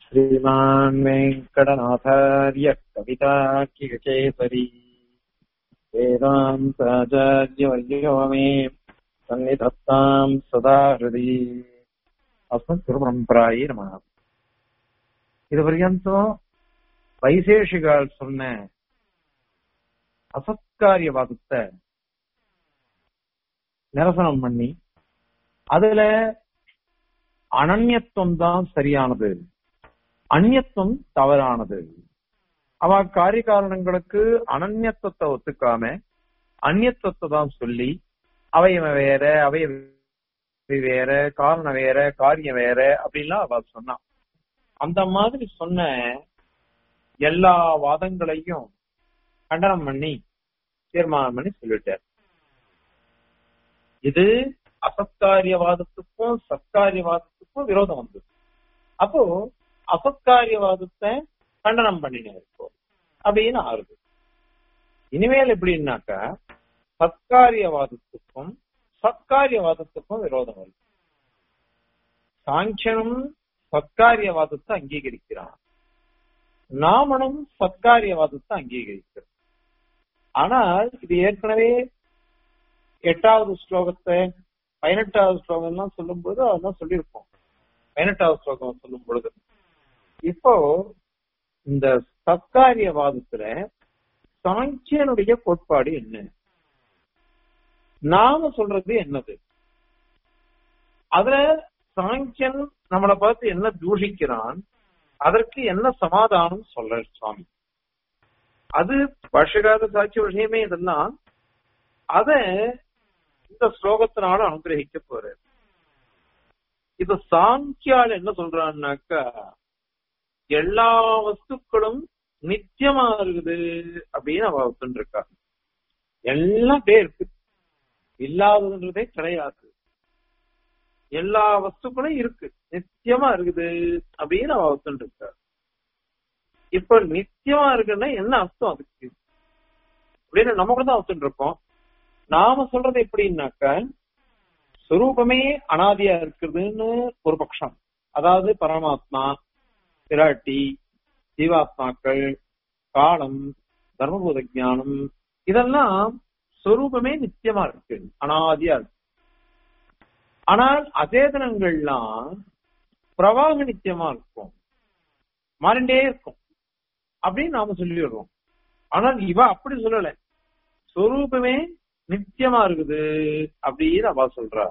श्रीमान् वेङ्कटनाथार्य कविताकिकेसरी वेदान्ताचार्यवर्यो मे सन्निधत्ताम् सदा हृदि अस्मत् குருபரம்பராயி நம இது பர்யந்தம் வைசேஷிகால் சொன்ன அசத்காரியவாதத்தை நிரசனம் பண்ணி அதுல அனன்யத்துவம் தான் சரியானது அந்நியத்துவம் தவறானது அவ காரிய காரணங்களுக்கு அனன்யத்துவத்தை ஒத்துக்காம அந்நியத்துவத்தை தான் சொல்லி அவையவ வேற அவைய வேற காரணம் வேற காரியம் வேற அப்படின்லாம் அவ சொன்னான் அந்த மாதிரி சொன்ன எல்லா வாதங்களையும் கண்டனம் பண்ணி தீர்மானம் பண்ணி சொல்லிட்டார் இது அசத்காரியவாதத்துக்கும் சத்காரியவாதத்துக்கும் விரோதம் வந்தது அப்போ அசத்காரியவாதத்தை கண்டனம் பண்ணினார் இப்போ அப்படின்னு ஆறுது இனிமேல் எப்படின்னாக்கா சத்காரியவாதத்துக்கும் சத்காரியவாதத்துக்கும் விரோதம் வருது சாங்கியனும் சத்காரியவாதத்தை அங்கீகரிக்கிறான் நாமனும் சத்காரியவாதத்தை அங்கீகரிக்கிறான் ஆனால் இது ஏற்கனவே எட்டாவது ஸ்லோகத்தை பதினெட்டாவது ஸ்லோகம் எல்லாம் சொல்லும் போது அதெல்லாம் சொல்லியிருப்போம் பதினெட்டாவது ஸ்லோகம் சொல்லும் பொழுது இப்போ இந்த சத்காரியவாதத்துல சாங்கியனுடைய கோட்பாடு என்ன நாம சொல்றது என்னது அதுல சாங்கியன் நம்மளை பார்த்து என்ன தூஷிக்கிறான் அதற்கு என்ன சமாதானம் சொல்ற சுவாமி அது வருஷகாத சாட்சிய விஷயமே இதெல்லாம் அத இந்த ஸ்லோகத்தினால அனுகிரகிக்க போறாரு இது சாங்கியால் என்ன சொல்றான்னாக்கா எல்லா வஸ்துக்களும் நித்தியமா இருக்குது அப்படின்னு அவ ஒத்துருக்கா எல்லாம் பேர் இருக்கு இல்லாததுன்றதே கிடையாது எல்லா வஸ்துக்களும் இருக்கு நித்தியமா இருக்குது அப்படின்னு அவ ஒத்துருக்கா இப்ப நித்தியமா இருக்குன்னா என்ன அர்த்தம் அதுக்கு அப்படின்னு நம்ம கூட தான் ஒத்துட்டு இருக்கோம் நாம சொல்றது எப்படின்னாக்க சுரூபமே அனாதியா இருக்குதுன்னு ஒரு பட்சம் அதாவது பரமாத்மா பிராட்டி ஜீவாத்மாக்கள் காலம் தர்மபூத ஜானம் இதெல்லாம் சொரூபமே நித்தியமா இருக்கு அனாதியா இருக்கு ஆனால் அதேதனங்கள்லாம் பிரவாக நித்தியமா இருக்கும் மாறிண்டே இருக்கும் அப்படின்னு நாம சொல்லிடுறோம் ஆனால் இவ அப்படி சொல்லல சொரூபமே நித்தியமா இருக்குது அப்படின்னு அவ சொல்றா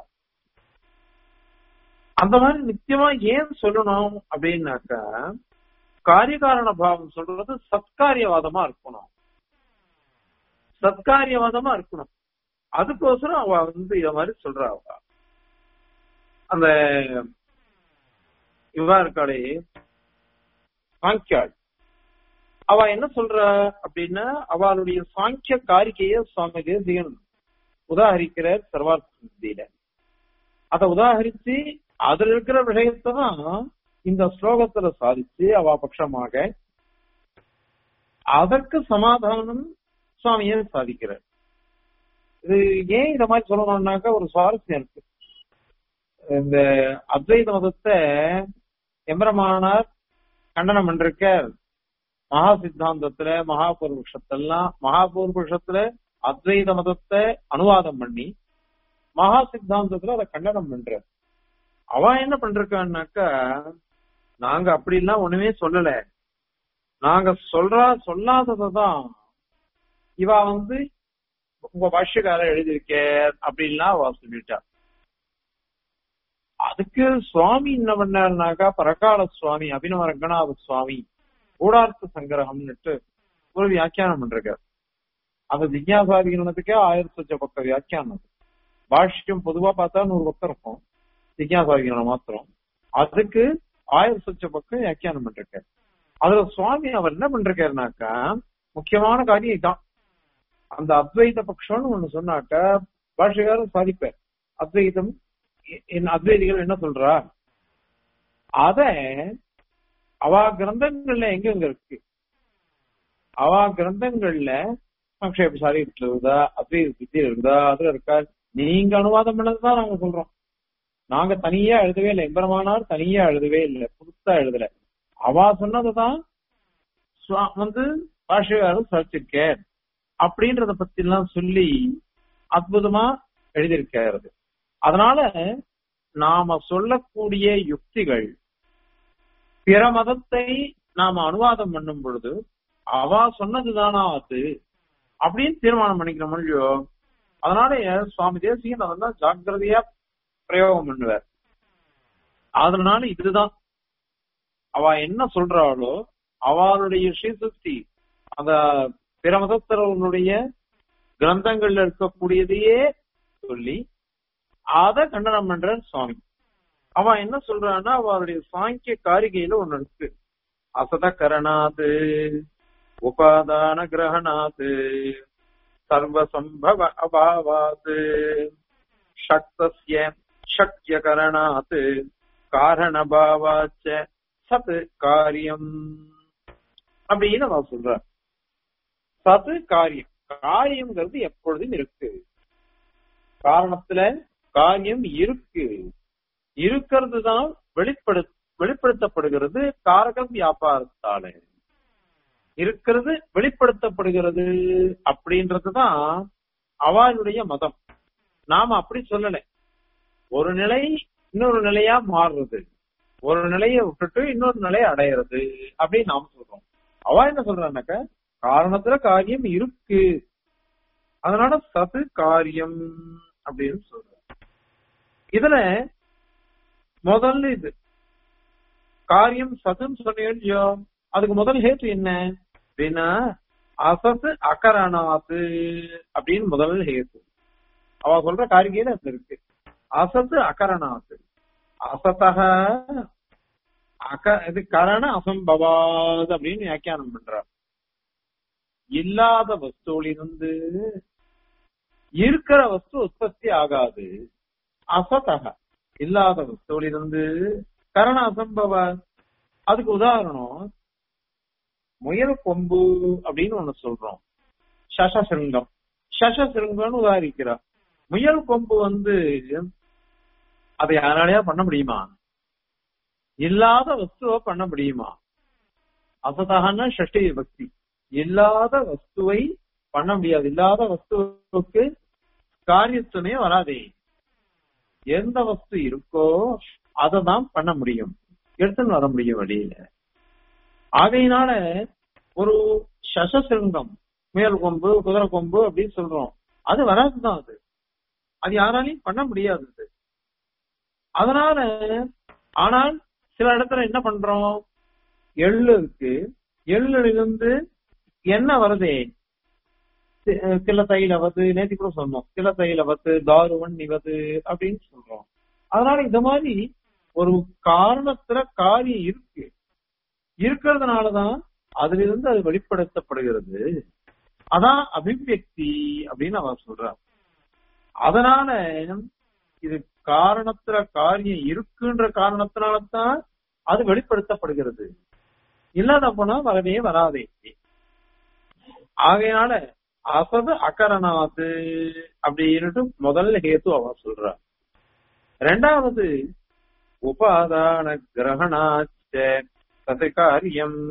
அந்த மாதிரி நித்தியமா ஏன் சொல்லணும் அப்படின்னாக்கா காரியகாரண பாவம் சொல்றது சத்காரியவாதமா இருக்கணும் சத்காரியவாதமா இருக்கணும் அதுக்கோசரம் அவ வந்து இத மாதிரி சொல்றா அவ அந்த இவா இருக்காளே சாங்கியாள் அவ என்ன சொல்ற அப்படின்னா அவளுடைய சாங்கிய காரிக்கைய சுவாமி தேசிகன் உதாகரிக்கிற சர்வார்த்த சித்தியில அதை உதாகரிச்சு அதுல இருக்கிற விஷயத்தை தான் இந்த ஸ்லோகத்துல சாதிச்சு அவ பட்சமாக அதற்கு சமாதானம் சுவாமியே சாதிக்கிறார் இது ஏன் இத மாதிரி சொல்லணும்னாக்கா ஒரு சுவாரஸ்யம் இருக்கு இந்த அத்வைத மதத்தை எம்பரமானார் கண்டனம் பண்ணிருக்க மகா சித்தாந்தத்துல மகாபூர்வபக்ஷத்தெல்லாம் மகாபூர்வபக்ஷத்துல அத்வைத மதத்தை அனுவாதம் பண்ணி மகா சித்தாந்தத்துல அதை கண்டனம் பண்ற அவன் என்ன பண்றான்னாக்கா நாங்க அப்படிலாம் ஒண்ணுமே சொல்லல நாங்க சொல்றா சொல்லாததான் இவ வந்து உங்க பாஷ்யக்காரர் எழுதியிருக்க அப்படின்லாம் அவ சொல்லிட்டா அதுக்கு சுவாமி என்ன பண்ணாருனாக்கா பரகால சுவாமி அபிநவ ரங்கநாத சுவாமி கூடார்த்த சங்கிரகம்னுட்டு ஒரு வியாக்கியானம் பண்றார் அந்த ஜிக்யாசாதிகரணத்துக்கே ஆயிரத்தி சொச்ச பக்க வியாக்கியானம் பாஷ்யம் பொதுவா பார்த்தா நூறு பக்கம் இருக்கும் ஜிக்யாசாதிகரணம் மாத்திரம் அதுக்கு ஆயிரத்தி சொச்ச பக்கம் வியாக்கியானம் பண்றாரு அதுல சுவாமி அவர் என்ன பண்றாருனாக்கா முக்கியமான காரியம் இதுதான் அந்த அத்வைத பட்சம்னு ஒண்ணு சொன்னாக்க பாஷகாரம் சாதிப்பார் அத்வைதம் என் அத்வைதிகள் என்ன சொல்றா அத அவா கிரந்தங்கள்ல எங்கெங்க இருக்கு அவா கிரந்தங்கள்ல சங்கேப சாரி இருக்குதா அத்வைத சித்தி இருக்குதா அதுல இருக்கா நீங்க அனுவாதம் பண்ணதுதான் நாங்க சொல்றோம் நாங்க தனியா எழுதவே இல்லை எம்பெருமானார் தனியா எழுதவே இல்லை புதுசா எழுதல அவா சொன்னதுதான் சுவா- வந்து பாஷகாரர் சாட்சிருக்கார் அப்படின்றத பத்தி எல்லாம் சொல்லி அற்புதமா எழுதியிருக்கிறது அதனால நாம சொல்லக்கூடிய யுக்திகள் பிற மதத்தை நாம அனுவாதம் பண்ணும் பொழுது அவா சொன்னதுதானா அது அப்படின்னு தீர்மானம் பண்ணிக்கிறோம் இல்லையோ அதனால சுவாமி தேசிகன் அதெல்லாம் ஜாக்கிரதையா பிரயோகம் பண்ணுவார் அதனால இதுதான் அவ என்ன சொல்றாளோ அவளுடைய ஸ்ரீசக்தி அந்த பிற மதத்தரவனுடைய கிரந்தங்கள்ல இருக்கக்கூடியதையே சொல்லி அத கண்டனம் பண்ற சுவாமி அவ என்ன சொல்றான்னா அவளுடைய சாங்கிய காரிகையில ஒண்ணு இருக்கு அசத கரணாது உபாதான கிரகணாது சர்வசம்பவ அபாவாத் சக்தஸ்ய சக்ய கரணாத் காரணபாவாச்ச சத் காரியம் அப்படின்னு அவன் சொல்ற சத்து காரியம் காரியம்ங்கிறது எப்பொழுதும் இருக்கு காரணத்துல காரியம் இருக்கு இருக்கிறது தான் வெளிப்படு வெளிப்படுத்தப்படுகிறது காரக வியாபாரத்தால இருக்கிறது வெளிப்படுத்தப்படுகிறது அப்படின்றதுதான் அவளுடைய மதம் நாம அப்படி சொல்லல ஒரு நிலை இன்னொரு நிலையா மாறுறது ஒரு நிலையை விட்டுட்டு இன்னொரு நிலையை அடையிறது அப்படின்னு நாம சொல்றோம் அவ என்ன சொல்றான்னாக்க காரணத்துல காரியம் இருக்கு அதனால சது காரியம் அப்படின்னு சொல்ற இதுல முதல்ல இது காரியம் சதுன்னு சொன்னீங்க அதுக்கு முதல் ஹேத்து என்ன அப்படின்னா அசத்து அகரணாத்து அப்படின்னு முதல் ஹேத்து அவ சொல்ற காரிகையில அது இருக்கு அசத்து அகரணாத்து அசத்தக அக இது கரண அசம்பவாது அப்படின்னு வியாக்கியானம் பண்றார் இல்லாத வஸ்துவிலிருந்து இருக்கிற வஸ்து உற்பத்தி ஆகாது அசதக இல்லாத வஸ்துவிலிருந்து கரண அசம்பவ அதுக்கு உதாரணம் முயல் கொம்பு அப்படின்னு ஒண்ணு சொல்றோம் சசசிருங்கம் சசசிருங்கம்னு உதாரிக்கிறார் முயல் கொம்பு வந்து அதை யாராலையா பண்ண முடியுமா இல்லாத வஸ்துவை பண்ண முடியுமா அசதகன்னா ஷஷ்டி பக்தி இல்லாத வஸ்துவை பண்ண முடியாது இல்லாத வஸ்துவுக்கு காரியத்துமே வராதே எந்த வஸ்து இருக்கோ அதை தான் பண்ண முடியும் எடுத்துன்னு வர முடியும் வெளியில ஆகையினால ஒரு சசசிருங்கம் மேல் கொம்பு குதிரை கொம்பு அப்படின்னு சொல்றோம் அது வராதுதான் அது அது யாராலையும் பண்ண முடியாது அது. அதனால ஆனால் சில இடத்துல என்ன பண்றோம் எள்ளு இருக்கு எள்ளுல இருந்து என்ன வருதே சி- சில தைலவது நேத்தி கூட சொன்னோம் சில தைலவத்து தாருவன் நிவது அப்படின்னு சொல்றோம் அதனால இந்த மாதிரி ஒரு காரணத்துல காரியம் இருக்கு இருக்கிறதுனாலதான் அதுல இருந்து அது வெளிப்படுத்தப்படுகிறது அதான் அபிவியக்தி அப்படின்னு அவர் சொல்றார் அதனால இது காரணத்துல காரியம் இருக்குன்ற காரணத்தினாலதான் அது வெளிப்படுத்தப்படுகிறது இல்லாத போனா வரவே வராதே ஆகையினால அசது அகரணாது அப்படின்னுட்டு முதல்ல ஹேத்து அவர் சொல்றார் ரெண்டாவது உபாதான கிரகணாச்ச தது காரியம்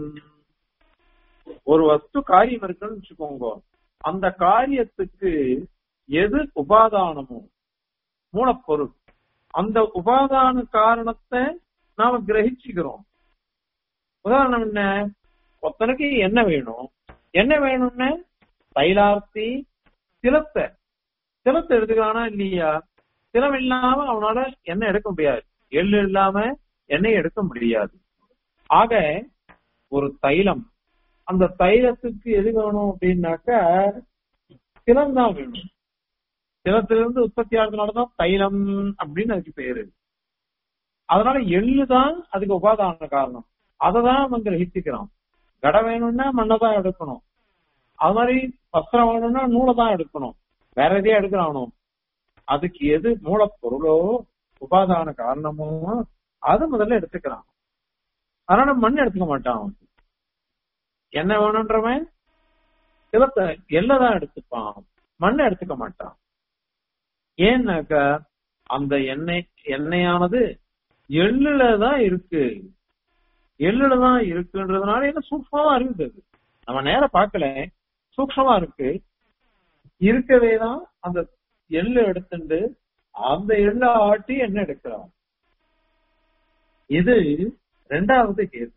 ஒரு வஸ்து காரியம் இருக்குன்னு வச்சுக்கோங்க அந்த காரியத்துக்கு எது உபாதானமோ மூலப்பொருள் அந்த உபாதான காரணத்தை நாம கிரகிச்சுக்கிறோம் உதாரணம் என்ன ஒருத்தனுக்கு என்ன வேணும் என்ன வேணும்னு தைலார்த்தி சிலத்தை சிலத்தை எடுத்துக்கிறானா இல்லையா சிலம் இல்லாம அவனால எண்ணெய் எடுக்க முடியாது எள்ளு இல்லாம எண்ணெய் எடுக்க முடியாது ஆக ஒரு தைலம் அந்த தைலத்துக்கு எது வேணும் அப்படின்னாக்க சிலம் தான் வேணும் சிலத்திலிருந்து உற்பத்தி ஆகிறதுனாலதான் தைலம் அப்படின்னு அதுக்கு பேரு அதனால எள்ளு தான் அதுக்கு உபாதான காரணம் அதை தான் அவன் கிரகிச்சுக்கிறான் கடை வேணும்னா மண்ணை தான் எடுக்கணும் அது மாதிரி வஸ்திரம் வேணும்னா நூலை தான் எடுக்கணும் வேற எதையும் எடுக்கிறானோ அதுக்கு எது மூலப்பொருளோ உபாதான காரணமோ அது முதல்ல எடுத்துக்கிறான் அதனால மண் எடுத்துக்க மாட்டான் அவன் என்ன வேணும்ன்றவன் சிலத்தை எல்லாம் எடுத்துப்பான் மண்ணை எடுத்துக்க மாட்டான் ஏன்னாக்கா அந்த எண்ணெய் எண்ணெயானது எள்ளுல தான் இருக்கு எள்ளுலதான் இருக்குன்றதுனால என்ன சூக்ஷமா இருக்குது அது. நம்ம நேரம் பார்க்கல சூக்ஷமா இருக்கு இருக்கவே தான் அந்த எள்ளு எடுத்துட்டு அந்த எள்ளை ஆட்டி என்ன எடுக்கிறான் இது ரெண்டாவது கேது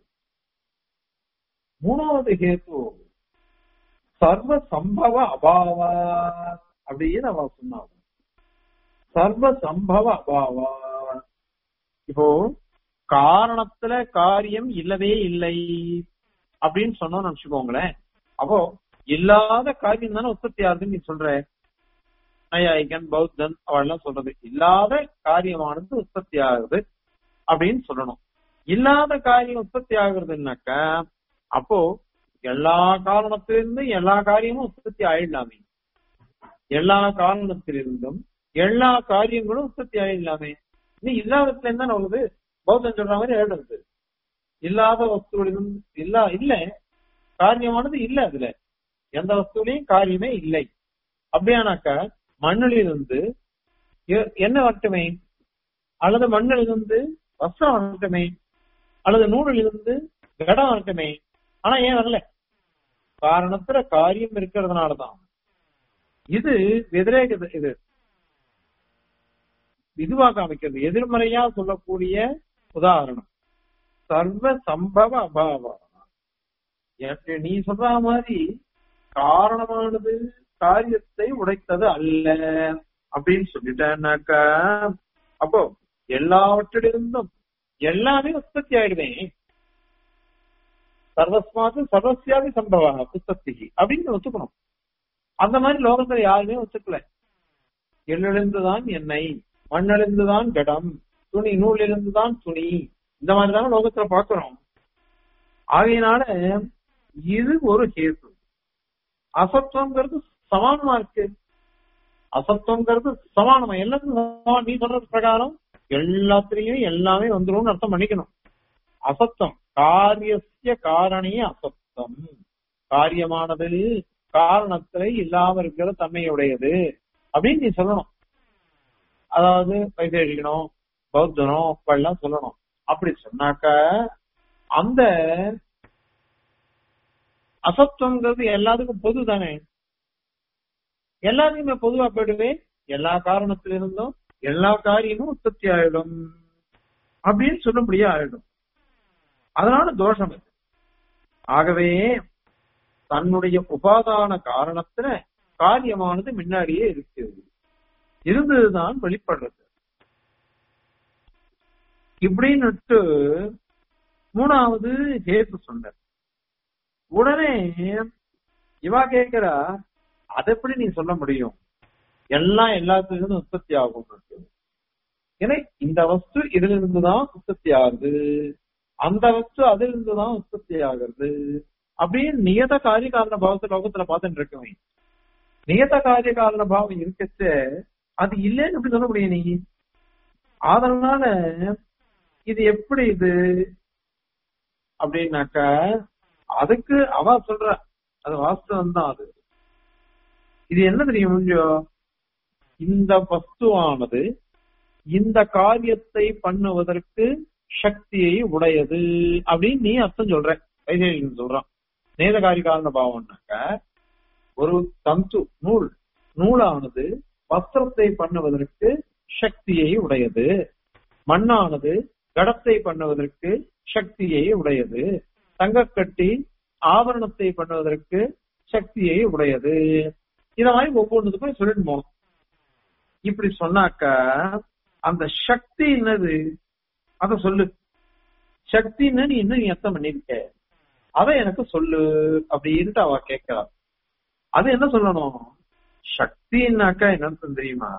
மூணாவது கேது சர்வ சம்பவ அபாவா அப்படின்னு அவ சொன்னாங்க சர்வ சம்பவ அபாவா இப்போ காரணத்துல காரியம் இல்லவே இல்லை அப்படின்னு சொன்னோம்னு நினைச்சுக்கோங்களேன் அப்போ இல்லாத காரியம் தானே உற்பத்தி ஆகுதுன்னு நீ சொல்ற நையாயிகன் பௌத்தன் அவெல்லாம் சொல்றது இல்லாத காரியமானது உற்பத்தி ஆகுது அப்படின்னு சொல்லணும் இல்லாத காரியம் உற்பத்தி ஆகுறதுனாக்க அப்போ எல்லா காரணத்திலிருந்தும் எல்லா காரியமும் உற்பத்தி ஆயிடலாமே எல்லா காரணத்திலிருந்தும் எல்லா காரியங்களும் உற்பத்தி ஆயிடலாமே நீ இல்லாததுல இருந்தா வருது பௌத்தன் சொல்ற மாதிரி எழுதுறது இல்லாத வஸ்துவிலும் இல்ல இல்ல காரியமானது இல்ல அதுல எந்த வஸ்துவிலையும் காரியமே இல்லை அப்படியானாக்கா மண்ணிலிருந்து எ- என்ன வரட்டுமே அல்லது மண்ணிலிருந்து வஸ்திரம் வரட்டுமே அல்லது நூலிலிருந்து கடம் வரட்டுமே ஆனா ஏன் வரல காரணத்துல காரியம் இருக்கிறதுனாலதான் இது வெதிரேக இது இதுவா காமிக்கிறது எதிர்மறையா சொல்லக்கூடிய உதாரணம் சர்வ சம்பவ அபாவா எனக்கு நீ சொல்ற மாதிரி காரணமானது காரியத்தை உடைத்தது அல்ல அப்படின்னு சொல்லிட்டேன்னாக்கா அப்போ எல்லாவற்றிலிருந்தும் எல்லாமே உற்பத்தி ஆயிடுவேன் சர்வஸ்மாத்து சர்வசியாதி சம்பவ உற்பத்தி அப்படின்னு ஒத்துக்கணும் அந்த மாதிரி லோகத்துல யாருமே ஒத்துக்கல எள்ளிலிருந்துதான் எண்ணெய் மண்ணிலிருந்துதான் கடம் துணி நூலிலிருந்துதான் துணி இந்த மாதிரி தானே லோகத்துல பாக்குறோம் ஆகையினால இது ஒரு ஹேத்து அசத்துவங்கிறது சமானமா இருக்கு அசத்துவங்கிறது சமானமா எல்லாத்துக்கும் சமானம். நீ சொல்றது பிரகாரம் எல்லாத்திலையும் எல்லாமே வந்துரும்னு அர்த்தம் பண்ணிக்கணும் அசத்தம் காரியசிய காரணிய அசத்தம் காரியமானது காரணத்துல இல்லாம இருக்கிற தன்மையுடையது அப்படின்னு நீ சொல்லணும் அதாவது வைதேகிகனோ பௌத்தனோ இப்பெல்லாம் சொல்லணும் அப்படி சொன்னாக்க அந்த அசத்துவங்கிறது எல்லாத்துக்கும் பொது தானே எல்லாத்தையுமே பொதுவா போயிடுவே எல்லா காரணத்திலிருந்தும் எல்லா காரியமும் உற்பத்தி ஆயிடும் அப்படின்னு சொல்லும்படியா ஆயிடும் அதனால தோஷம் இது ஆகவே தன்னுடைய உபாதான காரணத்துல காரியமானது முன்னாடியே இருக்கிறது இருந்ததுதான் வெளிப்படுறது இப்படின்னுட்டு மூணாவது ஹேத்து சொன்னார் உடனே இவா கேக்குறா அதை எப்படி நீ சொல்ல முடியும் எல்லாம் எல்லாத்துக்கும் உற்பத்தி ஆகும் ஏன்னா இந்த வஸ்து இதுல இருந்துதான் உற்பத்தி ஆகுது அந்த வஸ்து அதுல இருந்துதான் உற்பத்தி ஆகுறது அப்படின்னு நியத காரிய காரண பாவத்தை லோகத்துல பார்த்துட்டு இருக்கவன் நியத காரிய காரண பாவம் இருக்கச்ச அது இல்லைன்னு எப்படி சொல்ல முடியும் நீ அதனால இது எப்படி இது அப்படின்னாக்கா அதுக்கு அவ சொல்ற அது வாஸ்தவம் தான் அது இது என்ன தெரியும் முடியும் இந்த வஸ்துவானது இந்த காரியத்தை பண்ணுவதற்கு சக்தியை உடையது அப்படின்னு நீ அர்த்தம் சொல்ற வைசேஷன் சொல்றான் நேதகாரி காரண பாவம்னாக்க ஒரு தந்து நூல் நூலானது வஸ்திரத்தை பண்ணுவதற்கு சக்தியை உடையது மண்ணானது கடத்தை பண்ணுவதற்கு சக்தியை உடையது தங்கக்கட்டி ஆபரணத்தை பண்ணுவதற்கு சக்தியை உடையது இத மாதிரி ஒவ்வொன்றுக்கும் சொல்லிட்டு போகணும் இப்படி சொன்னாக்க அந்த சக்தி என்னது அத சொல்லு சக்தின்னு நீ இன்னும் நீ அர்த்தம் பண்ணிருக்க அத எனக்கு சொல்லு அப்படின்ட்டு அவ கேட்கிறா அது என்ன சொல்லணும் சக்தின்னாக்கா என்னன்னு தெரியுமா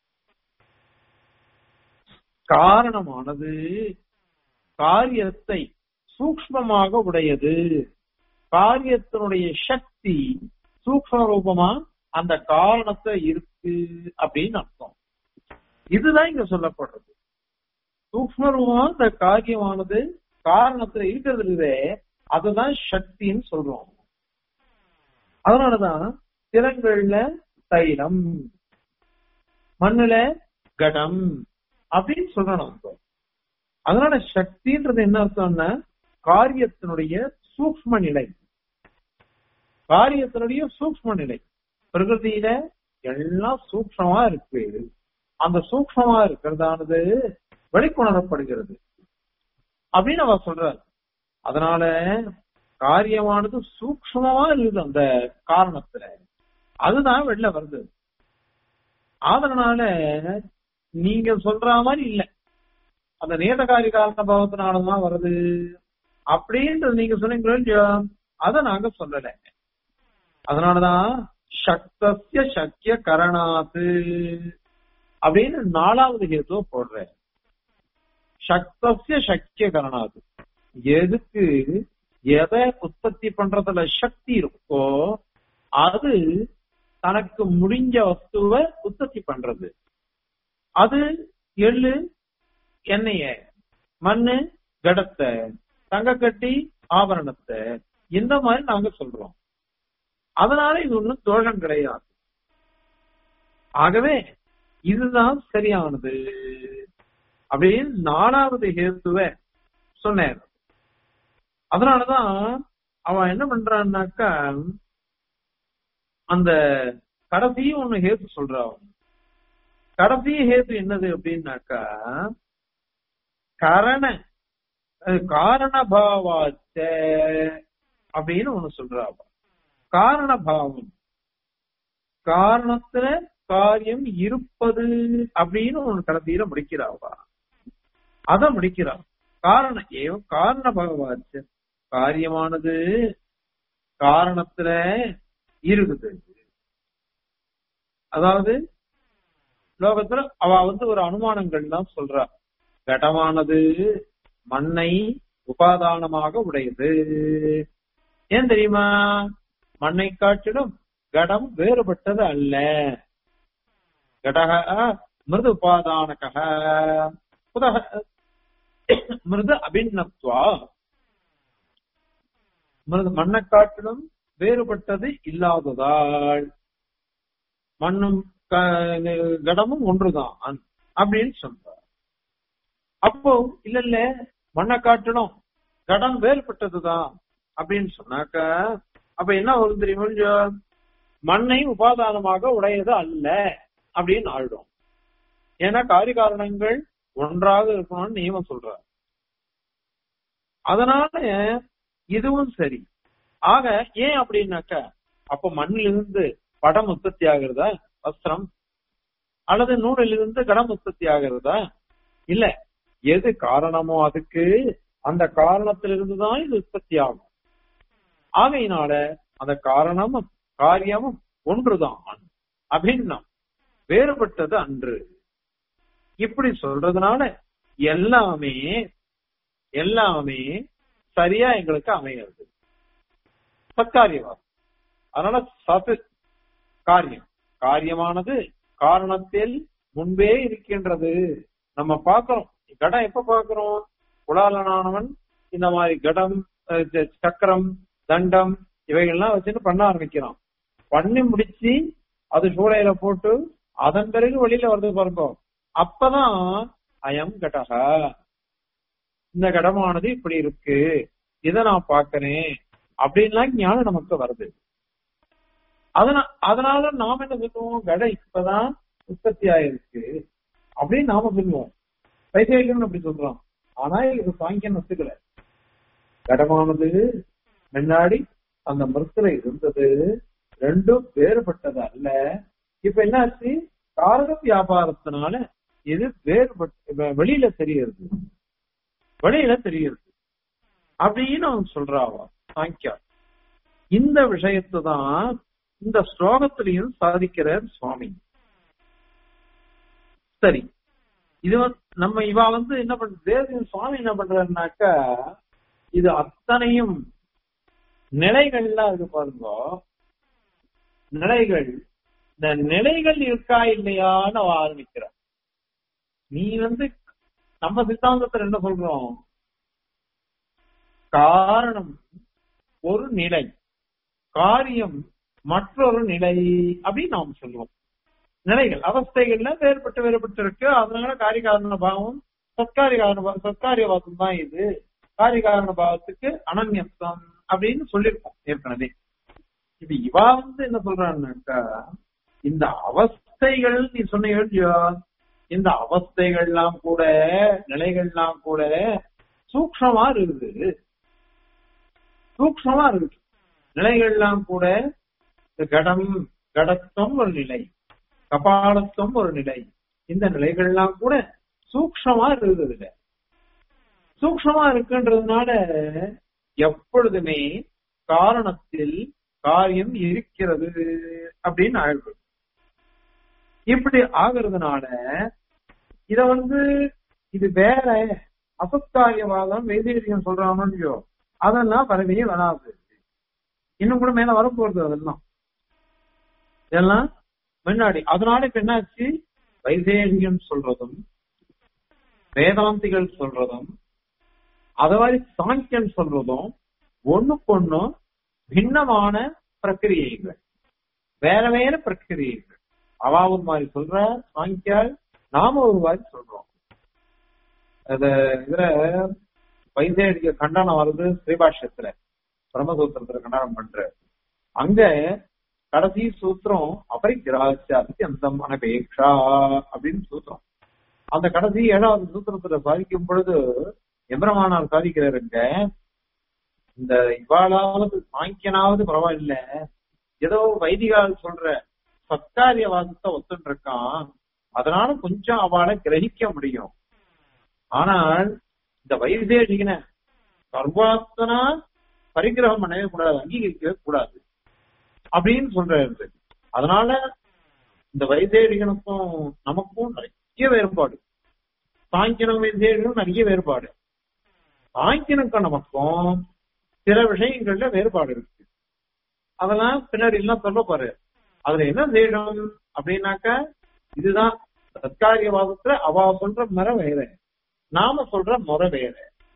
காரணமானது காரியத்தை சூக்மமாக உடையது காரியத்தினுடைய சக்தி சூக்ம ரூபமா அந்த காரணத்தை இருக்கு அப்படின்னு அர்த்தம் இதுதான் இங்க சொல்லப்படுறது சூக்ம ரூபமா இந்த காரியமானது காரணத்துல இருக்கிறது இருக்குதே அதுதான் சக்தின்னு சொல்றோம் அதனாலதான் திறங்கள்ல தைலம் மண்ணுல கடம் அப்படின்னு சொல்லணும் இப்போ அதனால சக்தின்றது என்ன அர்த்தம்னா காரியத்தினுடைய சூக்ம நிலை காரியத்தினுடைய சூக்ம நிலை பிரகிருதியில எல்லாம் சூக்மமா இருக்கு அந்த சூக்மமா இருக்கிறதானது வெளிக்கொணரப்படுகிறது அப்படின்னு அவ சொல்றார் அதனால காரியமானது சூக்மமா இருக்குது அந்த காரணத்துல அதுதான் வெளில வருது அதனால நீங்க சொல்ற மாதிரி இல்ல அந்த நேதகாரி காரண பாவத்தினாலதான் வருது அப்படின்றது நீங்க சொன்னீங்களோ அத நாங்க சொல்லல அதனாலதான் சக்தசிய சக்கிய கரணாத்து அப்படின்னு நாலாவது ஹேத்துவ போடுறேன் சக்தசிய சக்கிய கரணாத்து எதுக்கு எதை உற்பத்தி பண்றதுல சக்தி இருக்கோ அது தனக்கு முடிஞ்ச வஸ்துவை உற்பத்தி பண்றது அது எள்ளு எண்ணெய மண்ணு கடத்தை தங்க கட்டி ஆபரணத்தை இந்த மாதிரி நாங்க சொல்றோம் அதனால இது ஒண்ணும் தோஷம் கிடையாது ஆகவே இதுதான் சரியானது அப்படின்னு நாலாவது ஹேத்துவ சொன்னார் அதனாலதான் அவன் என்ன பண்றான்னாக்கா அந்த கடைசி ஒண்ணு ஹேத்து சொல்றான் கடைசி ஹேத்து என்னது அப்படின்னாக்கா கரண காரணபாவாச்ச அப்படின்னு ஒண்ணு சொல்றாவ காரணபாவம் காரணத்துல காரியம் இருப்பது அப்படின்னு ஒண்ணு கடைசியில முடிக்கிறாவா அத முடிக்கிறா காரணம் ஏவ காரணபாவாச்ச காரியமானது காரணத்துல இருக்குது அதாவது லோகத்துல அவ வந்து ஒரு அனுமானங்கள் தான் சொல்றா கடமானது மண்ணை உபாதானமாக உடையது ஏன் தெரியுமா மண்ணை காட்டிலும் கடம் வேறுபட்டது அல்ல கடக மிருது உபாதானக புதக மிருது அபிநத்வா மிருது மண்ணை காட்டிலும் வேறுபட்டது இல்லாததால் மண்ணும் கடமும் ஒன்றுதான் அப்படின்னு சொல்றார் அப்போ இல்ல இல்ல மண்ணை காட்டணும் கடம் வேறுபட்டதுதான் அப்படின்னு சொன்னாக்க அப்ப என்ன வரும் தெரியுமா மண்ணை உபாதானமாக உடையது அல்ல அப்படின்னு ஆயிடும் ஏன்னா காரிகாரணங்கள் ஒன்றாக இருக்கணும்னு நியமம் சொல்றார் அதனால இதுவும் சரி ஆக ஏன் அப்படின்னாக்க அப்ப மண்ணிலிருந்து படம் உற்பத்தி ஆகிறதா வஸ்திரம் அல்லது நூலிலிருந்து கடம் உற்பத்தி ஆகிறதா இல்ல எது காரணமோ அதுக்கு அந்த காரணத்திலிருந்து தான் இது உற்பத்தி ஆகும் ஆகையினால அந்த காரணமும் காரியமும் ஒன்றுதான் அபின்னம் வேறுபட்டது அன்று இப்படி சொல்றதுனால எல்லாமே எல்லாமே சரியா எங்களுக்கு அமைகிறது சத்காரியவாதம் அதனால சத்து காரியம் காரியமானது காரணத்தில் முன்பே இருக்கின்றது நம்ம பார்க்கிறோம் கடம் எப்ப பார்க்கிறோம் குலாலனானவன் இந்த மாதிரி கடம் சக்கரம் தண்டம் இவைகள்லாம் வச்சுட்டு பண்ண ஆரம்பிக்கிறான் பண்ணி முடிச்சு அது சூளையில போட்டு அதன் பிறகு வெளியில வருது பாருங்க அப்பதான் அயம் கடக இந்த கடமானது இப்படி இருக்கு இதை நான் பாக்குறேன் அப்படின்லாம் ஞானம் நமக்கு வருது அதனால அதனால நாம என்ன சொல்லுவோம் கடை இப்பதான் உற்பத்தி ஆயிருக்கு அப்படின்னு நாம சொல்லுவோம் வைசேகன் அப்படி சொல்றோம் ஆனா இது சாங்கியன் ஒத்துக்கல கடமானது முன்னாடி அந்த மருத்துல இருந்தது ரெண்டும் வேறுபட்டது அல்ல இப்ப என்னாச்சு காரக வியாபாரத்தினால இது வேறுபட்ட வெளியில தெரியுது வெளியில தெரியுது அப்படின்னு அவன் சொல்றாவா சாங்கியா இந்த விஷயத்தை தான் இந்த ஸ்லோகத்திலையும் சாதிக்கிறார் சுவாமி சரி இது வந்து நம்ம இவ வந்து என்ன பண்ற தேவதையின் சுவாமி என்ன பண்றாருனாக்கா இது அத்தனையும் நிலைகள்லாம் இருக்கு பாருங்க நிலைகள் இந்த நிலைகள் இருக்கா இல்லையான்னு அவ ஆரம்பிக்கிறார் நீ வந்து நம்ம சித்தாந்தத்துல என்ன சொல்றோம் காரணம் ஒரு நிலை காரியம் மற்றொரு நிலை அப்படின்னு நாம் சொல்லுவோம் நிலைகள் அவஸ்தைகள்ல வேறுபட்டு வேறுபட்டு இருக்கு அதனால காரிகாரண பாவம் சத்காரி காரண சத்காரியவாதம் தான் இது காரிகாரண பாவத்துக்கு அனன்யத்துவம் அப்படின்னு சொல்லியிருக்கோம் ஏற்கனவே இப்ப இவா வந்து என்ன சொல்றான்னாக்கா இந்த அவஸ்தைகள் நீ சொன்ன இல்லையோ இந்த அவஸ்தைகள்லாம் கூட நிலைகள்லாம் கூட சூக்ஷமா இருக்குது சூக்ஷமா இருக்கு நிலைகள்லாம் கூட இந்த கடம் கடத்துவம் ஒரு நிலை கபாலத்துவம் ஒரு நிலை இந்த நிலைகள்லாம் கூட சூக்ஷமா இருக்குது சூக்ஷமா இருக்குன்றதுனால எப்பொழுதுமே காரணத்தில் காரியம் இருக்கிறது அப்படின்னு ஆயிடுது இப்படி ஆகுறதுனால இத வந்து இது வேற அசத்காரியவாதம் வைதீரியம் சொல்றானோ இல்லையோ அதெல்லாம் வரவே வராது இன்னும் கூட மேல வரப்போறது அதெல்லாம் இதெல்லாம் முன்னாடி அதனால இப்ப என்னாச்சு வைதேகியம் சொல்றதும் வேதாந்திகள் சொல்றதும் அத மாதிரி சாங்கியன் சொல்றதும் ஒண்ணுக்கொண்ணு பின்னமான பிரக்கிரியைகள் வேற வேற பிரக்கிரியைகள் அவா ஒரு மாதிரி சொல்ற சாங்கியால் நாம ஒரு மாதிரி சொல்றோம் அது இதுல வைதேடிக கண்டனம் வருது ஸ்ரீபாஷ்யத்துல பிரம்மசூத்திரத்துல கண்டனம் பண்ற அங்க கடைசி சூத்திரம் அபரிகிராச்சாதி அந்தம் அனபேக்ஷா அப்படின்னு சூத்திரம் அந்த கடைசி ஏழாவது சூத்திரத்துல சாதிக்கும் பொழுது எம்பரமானார் சாதிக்கிறாருங்க இந்த இவாளாவது சாங்கியனாவது பரவாயில்ல ஏதோ வைதிகால் சொல்ற சத்காரியவாதத்தை ஒத்துட்டு இருக்கான் அதனால கொஞ்சம் அவளை கிரகிக்க முடியும் ஆனால் இந்த வைதேசிகன சர்வாத்தனா பரிகிரகம் பண்ணவே கூடாது அங்கீகரிக்கவே கூடாது அப்படின்னு சொல்றாரு அதனால இந்த வைதேரிகனுக்கும் நமக்கும் நிறைய வேறுபாடு சாங்கியனும் வைதேரிகனும் நிறைய வேறுபாடு சாங்கியனுக்கும் நமக்கும் சில விஷயங்கள்ல வேறுபாடு இருக்கு அதெல்லாம் பின்னாடி எல்லாம் சொல்ல பாரு அதுல என்ன செய்யணும் அப்படின்னாக்கா இதுதான் சத்காரியவாதத்துல அவ சொல்ற முறை வேற நாம சொல்ற முறை வேற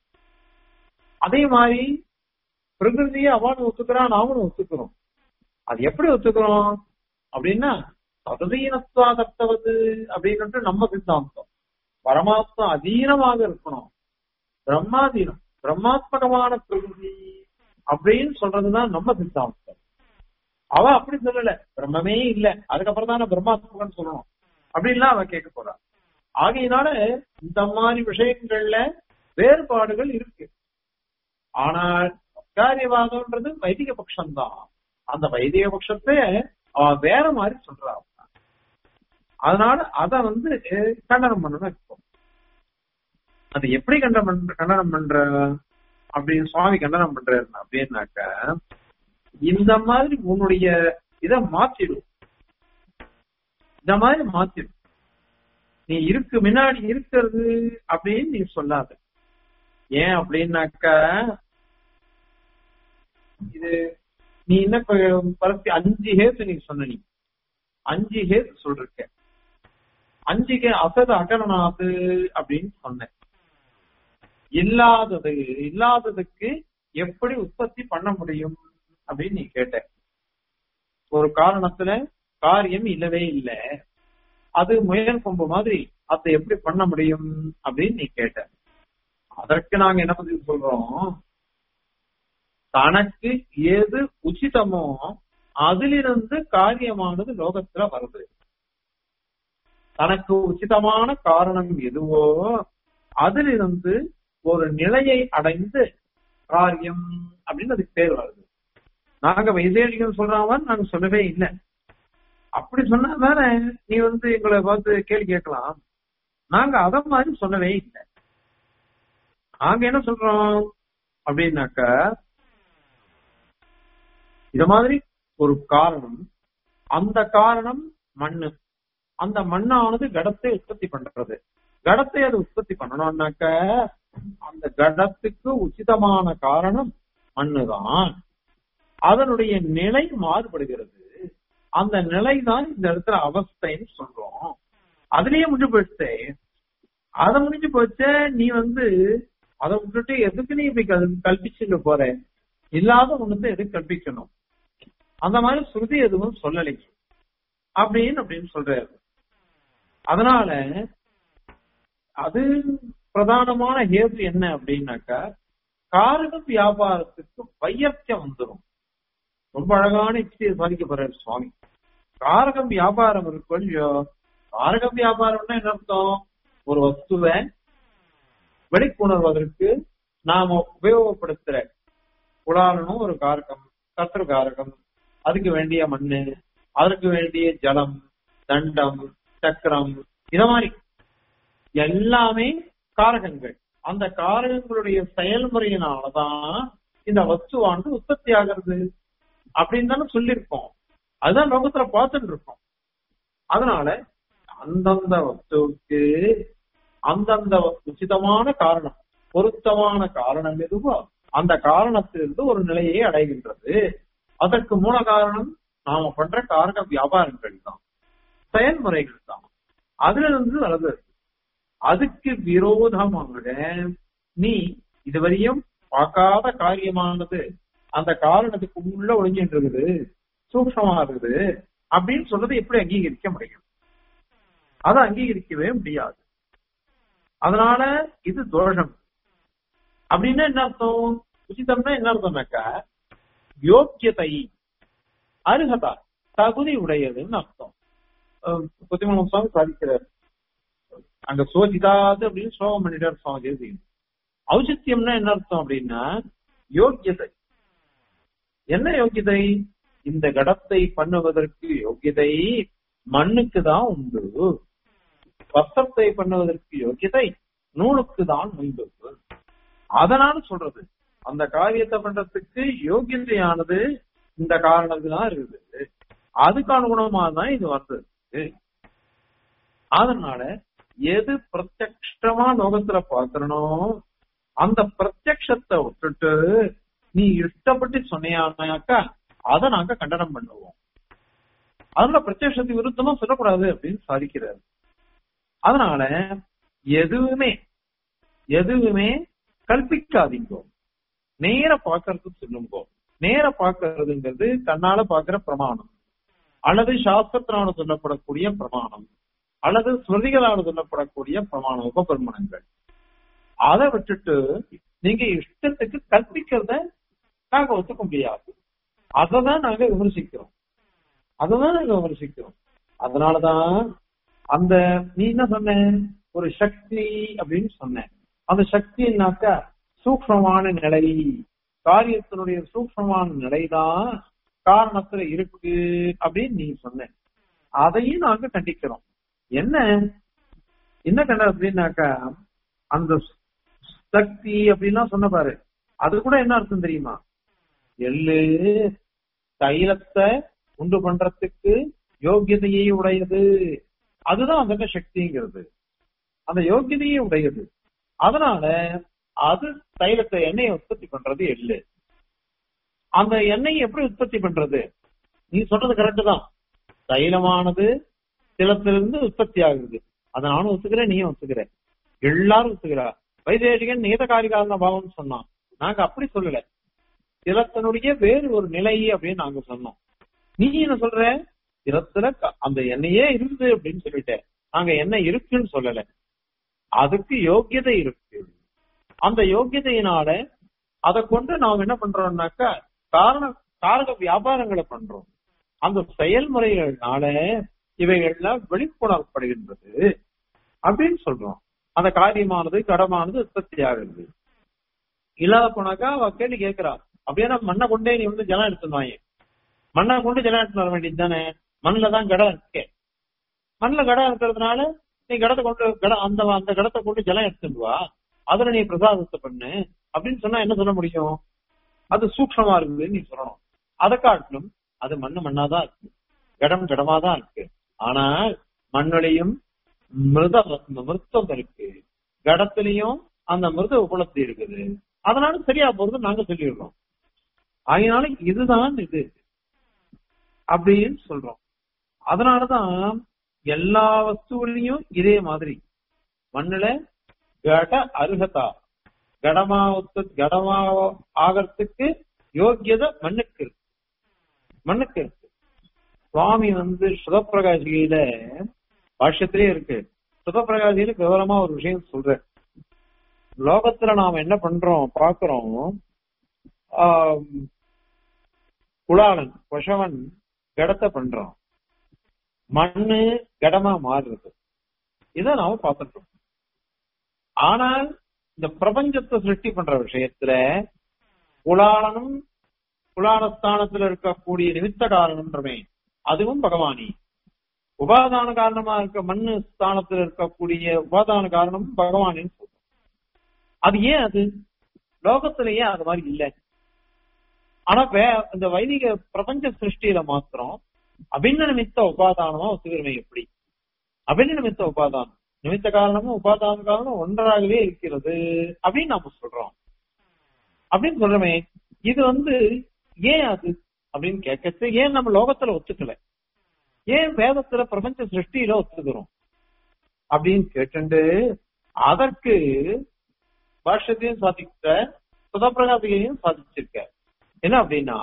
அதே மாதிரி பிரகிருதியை அவனும் ஒத்துக்கிறான் நாமளும் ஒத்துக்கிறோம் அது எப்படி ஒத்துக்கிறோம் அப்படின்னா சததீனத்துவாதத்தவது அப்படின்னு நம்ம சித்தாந்தம் பரமாத்மா அதீனமாக இருக்கணும் பிரம்மாதீனம் பிரம்மாத்மகமான பிரகிருதி அப்படின்னு சொல்றதுதான் நம்ம சித்தாந்தம் அவ அப்படி சொல்லல பிரம்மமே இல்ல அதுக்கப்புறம் தான் பிரம்மாத்மகன் சொல்லணும் அப்படின்லாம் அவ கேட்க போறா ஆகையினால இந்த மாதிரி விஷயங்கள்ல வேறுபாடுகள் இருக்கு ஆனால் காரியவாதம்ன்றது வைதிக பட்சம்தான் அந்த வைதிக பட்சத்தை அவ வேற மாதிரி சொல்றா அதனால அத வந்து கண்டனம் பண்ணணும் இப்போ அது எப்படி கண்டனம் பண்ற கண்டனம் பண்ற அப்படின்னு சுவாமி கண்டனம் பண்றாரு அப்படின்னாக்க இந்த மாதிரி உன்னுடைய இத மாத்திடும் இந்த மாதிரி மாத்திடும் நீ இருக்கு முன்னாடி இருக்கிறது அப்படின்னு நீ சொல்லாத ஏன் அப்படின்னாக்கா இது நீ என்ன பரத்தி அஞ்சு ஹேத்து நீ சொன்ன நீ அஞ்சு ஹேத்து சொல்றிருக்க அஞ்சு ஹே அசது அகரணாது அப்படின்னு சொன்னேன் இல்லாதது இல்லாததுக்கு எப்படி உற்பத்தி பண்ண முடியும் அப்படின்னு நீ கேட்ட ஒரு காரணத்துல காரியம் இல்லவே இல்லை அது முயல் கொம்பு மாதிரி அதை எப்படி பண்ண முடியும் அப்படின்னு நீ கேட்ட அதற்கு நாங்க என்ன பதில் சொல்றோம் தனக்கு எது உச்சிதமோ அதிலிருந்து காரியமானது லோகத்துல வருது தனக்கு உச்சிதமான காரணம் எதுவோ அதிலிருந்து ஒரு நிலையை அடைந்து காரியம் அப்படின்னு அதுக்கு பேர் வருது நாங்க வைதேகிகள் சொல்றாம நாங்க சொல்லவே இல்லை அப்படி சொன்னா தானே நீ வந்து எங்களை பார்த்து கேள்வி கேட்கலாம் நாங்க அத மாதிரி சொல்லவே இல்லை நாங்க என்ன சொல்றோம் அப்படின்னாக்க இது மாதிரி ஒரு காரணம் அந்த காரணம் மண்ணு அந்த மண்ணானது கடத்தை உற்பத்தி பண்றது கடத்தை அது உற்பத்தி பண்ணணும்னாக்க அந்த கடத்துக்கு உச்சிதமான காரணம் மண்ணுதான் அதனுடைய நிலை மாறுபடுகிறது அந்த நிலை தான் இந்த இடத்துல அவஸ்தைன்னு சொல்றோம் அதுலயே முடிஞ்சு போயிடுச்சு அதை முடிஞ்சு போச்ச நீ வந்து அதை விட்டுட்டு எதுக்கு நீ இப்படி கல்பிச்சுட்டு போற இல்லாத ஒண்ணுத்த எதுக்கு கல்பிக்கணும் அந்த மாதிரி ஸ்ருதி எதுவும் சொல்லலை அப்படின்னு அப்படின்னு சொல்றாரு அதனால அது பிரதானமான ஹேது என்ன அப்படின்னாக்கா காரக வியாபாரத்துக்கு வையர்த்தியம் வந்துடும் ரொம்ப அழகான யுக்தியை சாதிக்க போறாரு சுவாமி காரகம் வியாபாரம் இருக்கும் இல்லையோ காரகம் வியாபாரம்னா என்ன அர்த்தம் ஒரு வஸ்துவை வெளிக்கொணர்வதற்கு நாம உபயோகப்படுத்துற குடாலனும் ஒரு காரகம் கத்திர காரகம் அதுக்கு வேண்டிய மண்ணு அதற்கு வேண்டிய ஜலம் தண்டம் சக்கரம் இத மாதிரி எல்லாமே காரகங்கள் அந்த காரகங்களுடைய செயல்முறையினாலதான் இந்த வஸ்துவானது உற்பத்தி ஆகிறது அப்படின்னு தானே சொல்லியிருக்கோம் அதுதான் லோகத்துல பார்த்துட்டு இருக்கோம் அதனால அந்தந்த வஸ்துவுக்கு அந்தந்த உச்சிதமான காரணம் பொருத்தமான காரணம் எதுவோ அந்த காரணத்திலிருந்து ஒரு நிலையை அடைகின்றது அதற்கு மூல காரணம் நாம பண்ற காரக வியாபாரங்கள் தான் செயல்முறைகள் தான் அதுல இருந்து வருது அதுக்கு விரோதமாக நீ இதுவரையும் பார்க்காத காரியமானது அந்த காரணத்துக்கு உள்ள ஒளிஞ்சிட்டு இருக்குது சூக்ஷமா இருக்குது அப்படின்னு சொல்றது எப்படி அங்கீகரிக்க முடியும் அதை அங்கீகரிக்கவே முடியாது அதனால இது தோஷம் அப்படின்னா என்ன அர்த்தம் உச்சிதம்னா என்ன அர்த்தம்னாக்கா யோக்கியதை அருகதா தகுதி உடையதுன்னு அர்த்தம் புத்திமலம் சுவாமி சாதிக்கிறார் அங்க சோஜிதாது அப்படின்னு ஸ்லோகம் பண்ணிட்டார் சுவாமி தேசியம் ஔசித்தியம்னா என்ன அர்த்தம் அப்படின்னா யோக்கியதை என்ன யோக்கியதை இந்த கடத்தை பண்ணுவதற்கு யோக்கியதை மண்ணுக்கு தான் உண்டு வஸ்திரத்தை பண்ணுவதற்கு யோக்கியதை நூலுக்கு தான் உண்டு அதனால சொல்றது அந்த காரியத்தை பண்றதுக்கு யோகியதையானது இந்த காரணத்துலாம் இருக்குது அதுக்கு அனுகுணமா தான் இது வந்தது அதனால எது பிரத்யக்ஷமா லோகத்துல பாக்குறனோ அந்த பிரத்யக்ஷத்தை விட்டுட்டு நீ இஷ்டப்பட்டு சொன்னியானாக்கா அதை நாங்க கண்டனம் பண்ணுவோம் அதனால பிரத்யக்ஷத்துக்கு விருத்தமா சொல்லக்கூடாது அப்படின்னு சாதிக்கிறார் அதனால எதுவுமே எதுவுமே கல்பிக்காதீங்க நேர பாக்குறதுக்கு சொல்லுங்க நேர பாக்குறதுங்கிறது கண்ணால பாக்குற பிரமாணம் அல்லது சாஸ்திரத்தினால சொல்லப்படக்கூடிய பிரமாணம் அல்லது ஸ்மிருதிகளால் சொல்லப்படக்கூடிய பிரமாணம் உபபிரமணங்கள் அதை விட்டுட்டு நீங்க இஷ்டத்துக்கு கற்பிக்கிறத நாங்க ஒத்துக்க முடியாது அததான் நாங்க விமர்சிக்கிறோம் அததான் நாங்க விமர்சிக்கிறோம் அதனாலதான் அந்த நீ என்ன சொன்ன ஒரு சக்தி அப்படின்னு சொன்ன அந்த சக்தினாக்கா சூக்மமான நிலை காரியத்தினுடைய சூக்மமான நிலைதான் காரணத்துல இருக்கு அப்படின்னு நீ சொன்ன அதையும் நாங்க கண்டிக்கிறோம் என்ன என்ன கண்ட அப்படின்னாக்கா அந்த சக்தி அப்படின்லாம் சொன்ன பாரு அது கூட என்ன அர்த்தம் தெரியுமா எள்ளு தைலத்தை உண்டு பண்றதுக்கு யோகியதையை உடையது அதுதான் அந்த சக்திங்கிறது அந்த யோகியதையே உடையது அதனால அது தைலத்தை எண்ணெயை உற்பத்தி பண்றது எள்ளு அந்த எண்ணெயை எப்படி உற்பத்தி பண்றது நீ சொல்றது கரெக்ட் தான் தைலமானது திலத்திலிருந்து உற்பத்தி ஆகுது அதை நானும் ஒத்துக்கிறேன் நீயும் ஒத்துக்கிற எல்லாரும் ஒத்துக்கிறா வைதேசிகன் நீதகாரிகாரண பாவம் சொன்னான் நாங்க அப்படி சொல்லல திலத்தினுடைய வேறு ஒரு நிலை அப்படின்னு நாங்க சொன்னோம் நீ என்ன சொல்ற திலத்துல அந்த எண்ணெயே இருக்குது அப்படின்னு சொல்லிட்ட நாங்க எண்ணெய் இருக்குன்னு சொல்லல அதுக்கு யோக்கியதை இருக்கு அந்த யோக்கியதையினால அதை கொண்டு நாம் என்ன பண்றோம்னாக்கா காரண காரக வியாபாரங்களை பண்றோம் அந்த செயல்முறைகள்னால இவைகள்லாம் வெளிக்கொணரப்படுகின்றது அப்படின்னு சொல்றோம் அந்த காரியமானது கடமானது உற்பத்தி ஆகுது இல்லாத போனாக்கா அவ கேள்வி கேட்கிறா அப்படியே மண்ணை கொண்டே நீ வந்து ஜலம் எடுத்துருவாங்க மண்ணை கொண்டு ஜலம் எடுத்து வர வேண்டியது தானே மண்ணில் தான் கடம் இருக்கு மண்ணில் கடம் இருக்கிறதுனால நீ கடத்தை கொண்டு கடம் அந்த அந்த கடத்தை கொண்டு ஜலம் எடுத்துட்டு வா அதுல நீ பிரசாதத்தை பண்ணு அப்படின்னு சொன்னா என்ன சொல்ல முடியும் அது சூக்ஷமா இருக்குது நீ சொல்லணும் அதை காட்டிலும் அது மண்ணு மண்ணாதான் இருக்கு கடம் கடமாதான் இருக்கு ஆனால் மண்ணிலையும் மிருத மிருத்தம் இருக்கு கடத்திலையும் அந்த மிருத உபலப்தி இருக்குது அதனால சரியா போறது நாங்க சொல்லிடுறோம் அதனால இதுதான் இது அப்படின்னு சொல்றோம் அதனாலதான் எல்லா வஸ்துவிலையும் இதே மாதிரி மண்ணுல கட அருகதா கடமா கடமா ஆகிறதுக்கு யோக்கியதை மண்ணுக்கு இருக்கு மண்ணுக்கு இருக்கு சுவாமி வந்து சுதப்பிரகாசிகையில பாஷ்யத்திலே இருக்கு சுதப்பிரகாசியில விவரமா ஒரு விஷயம் சொல்ற லோகத்துல நாம என்ன பண்றோம் பாக்குறோம் ஆம், குலாளன் கொஷவன் கடத்தை பண்றான் மண்ணு கடமா மாறுறது இத நாம பார்த்துட்டு இருக்கோம். ஆனால் இந்த பிரபஞ்சத்தை சிருஷ்டி பண்ற விஷயத்துல குலாளனும் குலாலஸ்தானத்துல இருக்கக்கூடிய நிமித்த காரணம்ன்றமே அதுவும் பகவானி உபாதான காரணமா இருக்க மண்ணு ஸ்தானத்துல இருக்கக்கூடிய உபாதான காரணம் பகவானின்னு சொல்றோம் அது ஏன் அது லோகத்துல ஏன் அது மாதிரி இல்லை ஆனா வே இந்த வைதிக பிரபஞ்ச சிருஷ்டியில மாத்திரம் அபின்ன நிமித்த உபாதானமா ஒத்துக்கிறமே எப்படி அபின்ன நிமித்த உபாதானம் நிமித்த காரணமும் உபாதான காரணம் ஒன்றாகவே இருக்கிறது அப்படின்னு நாம சொல்றோம் அப்படின்னு சொல்றோமே இது வந்து ஏன் அது அப்படின்னு கேட்கறது ஏன் நம்ம லோகத்துல ஒத்துக்கல ஏன் வேதத்துல பிரபஞ்ச சிருஷ்டியில ஒத்துக்கிறோம் அப்படின்னு கேட்டுண்டு அதற்கு பாஷ்யத்தையும் சாதிக்க சுதப்பிரகாசிகையும் சாதிச்சிருக்க என்ன அப்படின்னா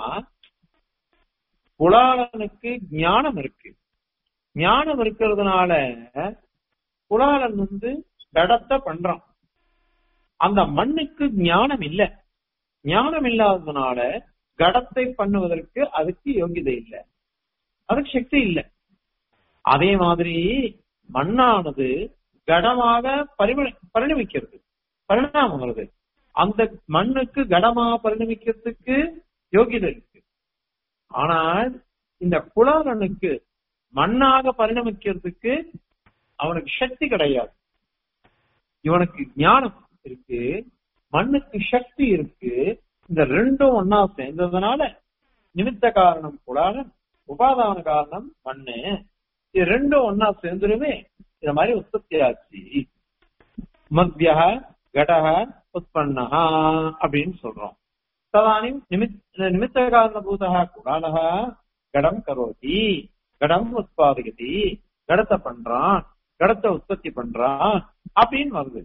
குலாலனுக்கு ஞானம் இருக்கு ஞானம் இருக்கிறதுனால குலாலன் வந்து கடத்தை பண்றான் அந்த மண்ணுக்கு ஞானம் இல்ல ஞானம் இல்லாததுனால கடத்தை பண்ணுவதற்கு அதுக்கு யோகிதை இல்லை அதுக்கு சக்தி இல்லை அதே மாதிரி மண்ணானது கடமாக பரிம- பரிணமிக்கிறது பரிணாமம் வருது அந்த மண்ணுக்கு கடமா பரிணமிக்கிறதுக்கு யோகிதை இருக்கு ஆனால் இந்த குலாலனுக்கு மண்ணாக பரிணமிக்கிறதுக்கு அவனுக்கு சக்தி கிடையாது இவனுக்கு ஞானம் இருக்கு மண்ணுக்கு சக்தி இருக்கு இந்த ரெண்டும் ஒன்னா சேர்ந்ததுனால நிமித்த காரணம் குலாலன் உபாதான காரணம் மண்ணு இது ரெண்டும் ஒன்னா சேர்ந்துருமே இந்த மாதிரி உற்பத்தி ஆச்சு மத்திய கடக உற்பன்னா அப்படின்னு சொல்றோம் ததானி நிமித் நிமித்த காரணபூதா குடாலக கடம் கரோதி கடம் உற்பத்தி கடத்தை பண்றான் கடத்தை உற்பத்தி பண்றான் அப்படின்னு வருது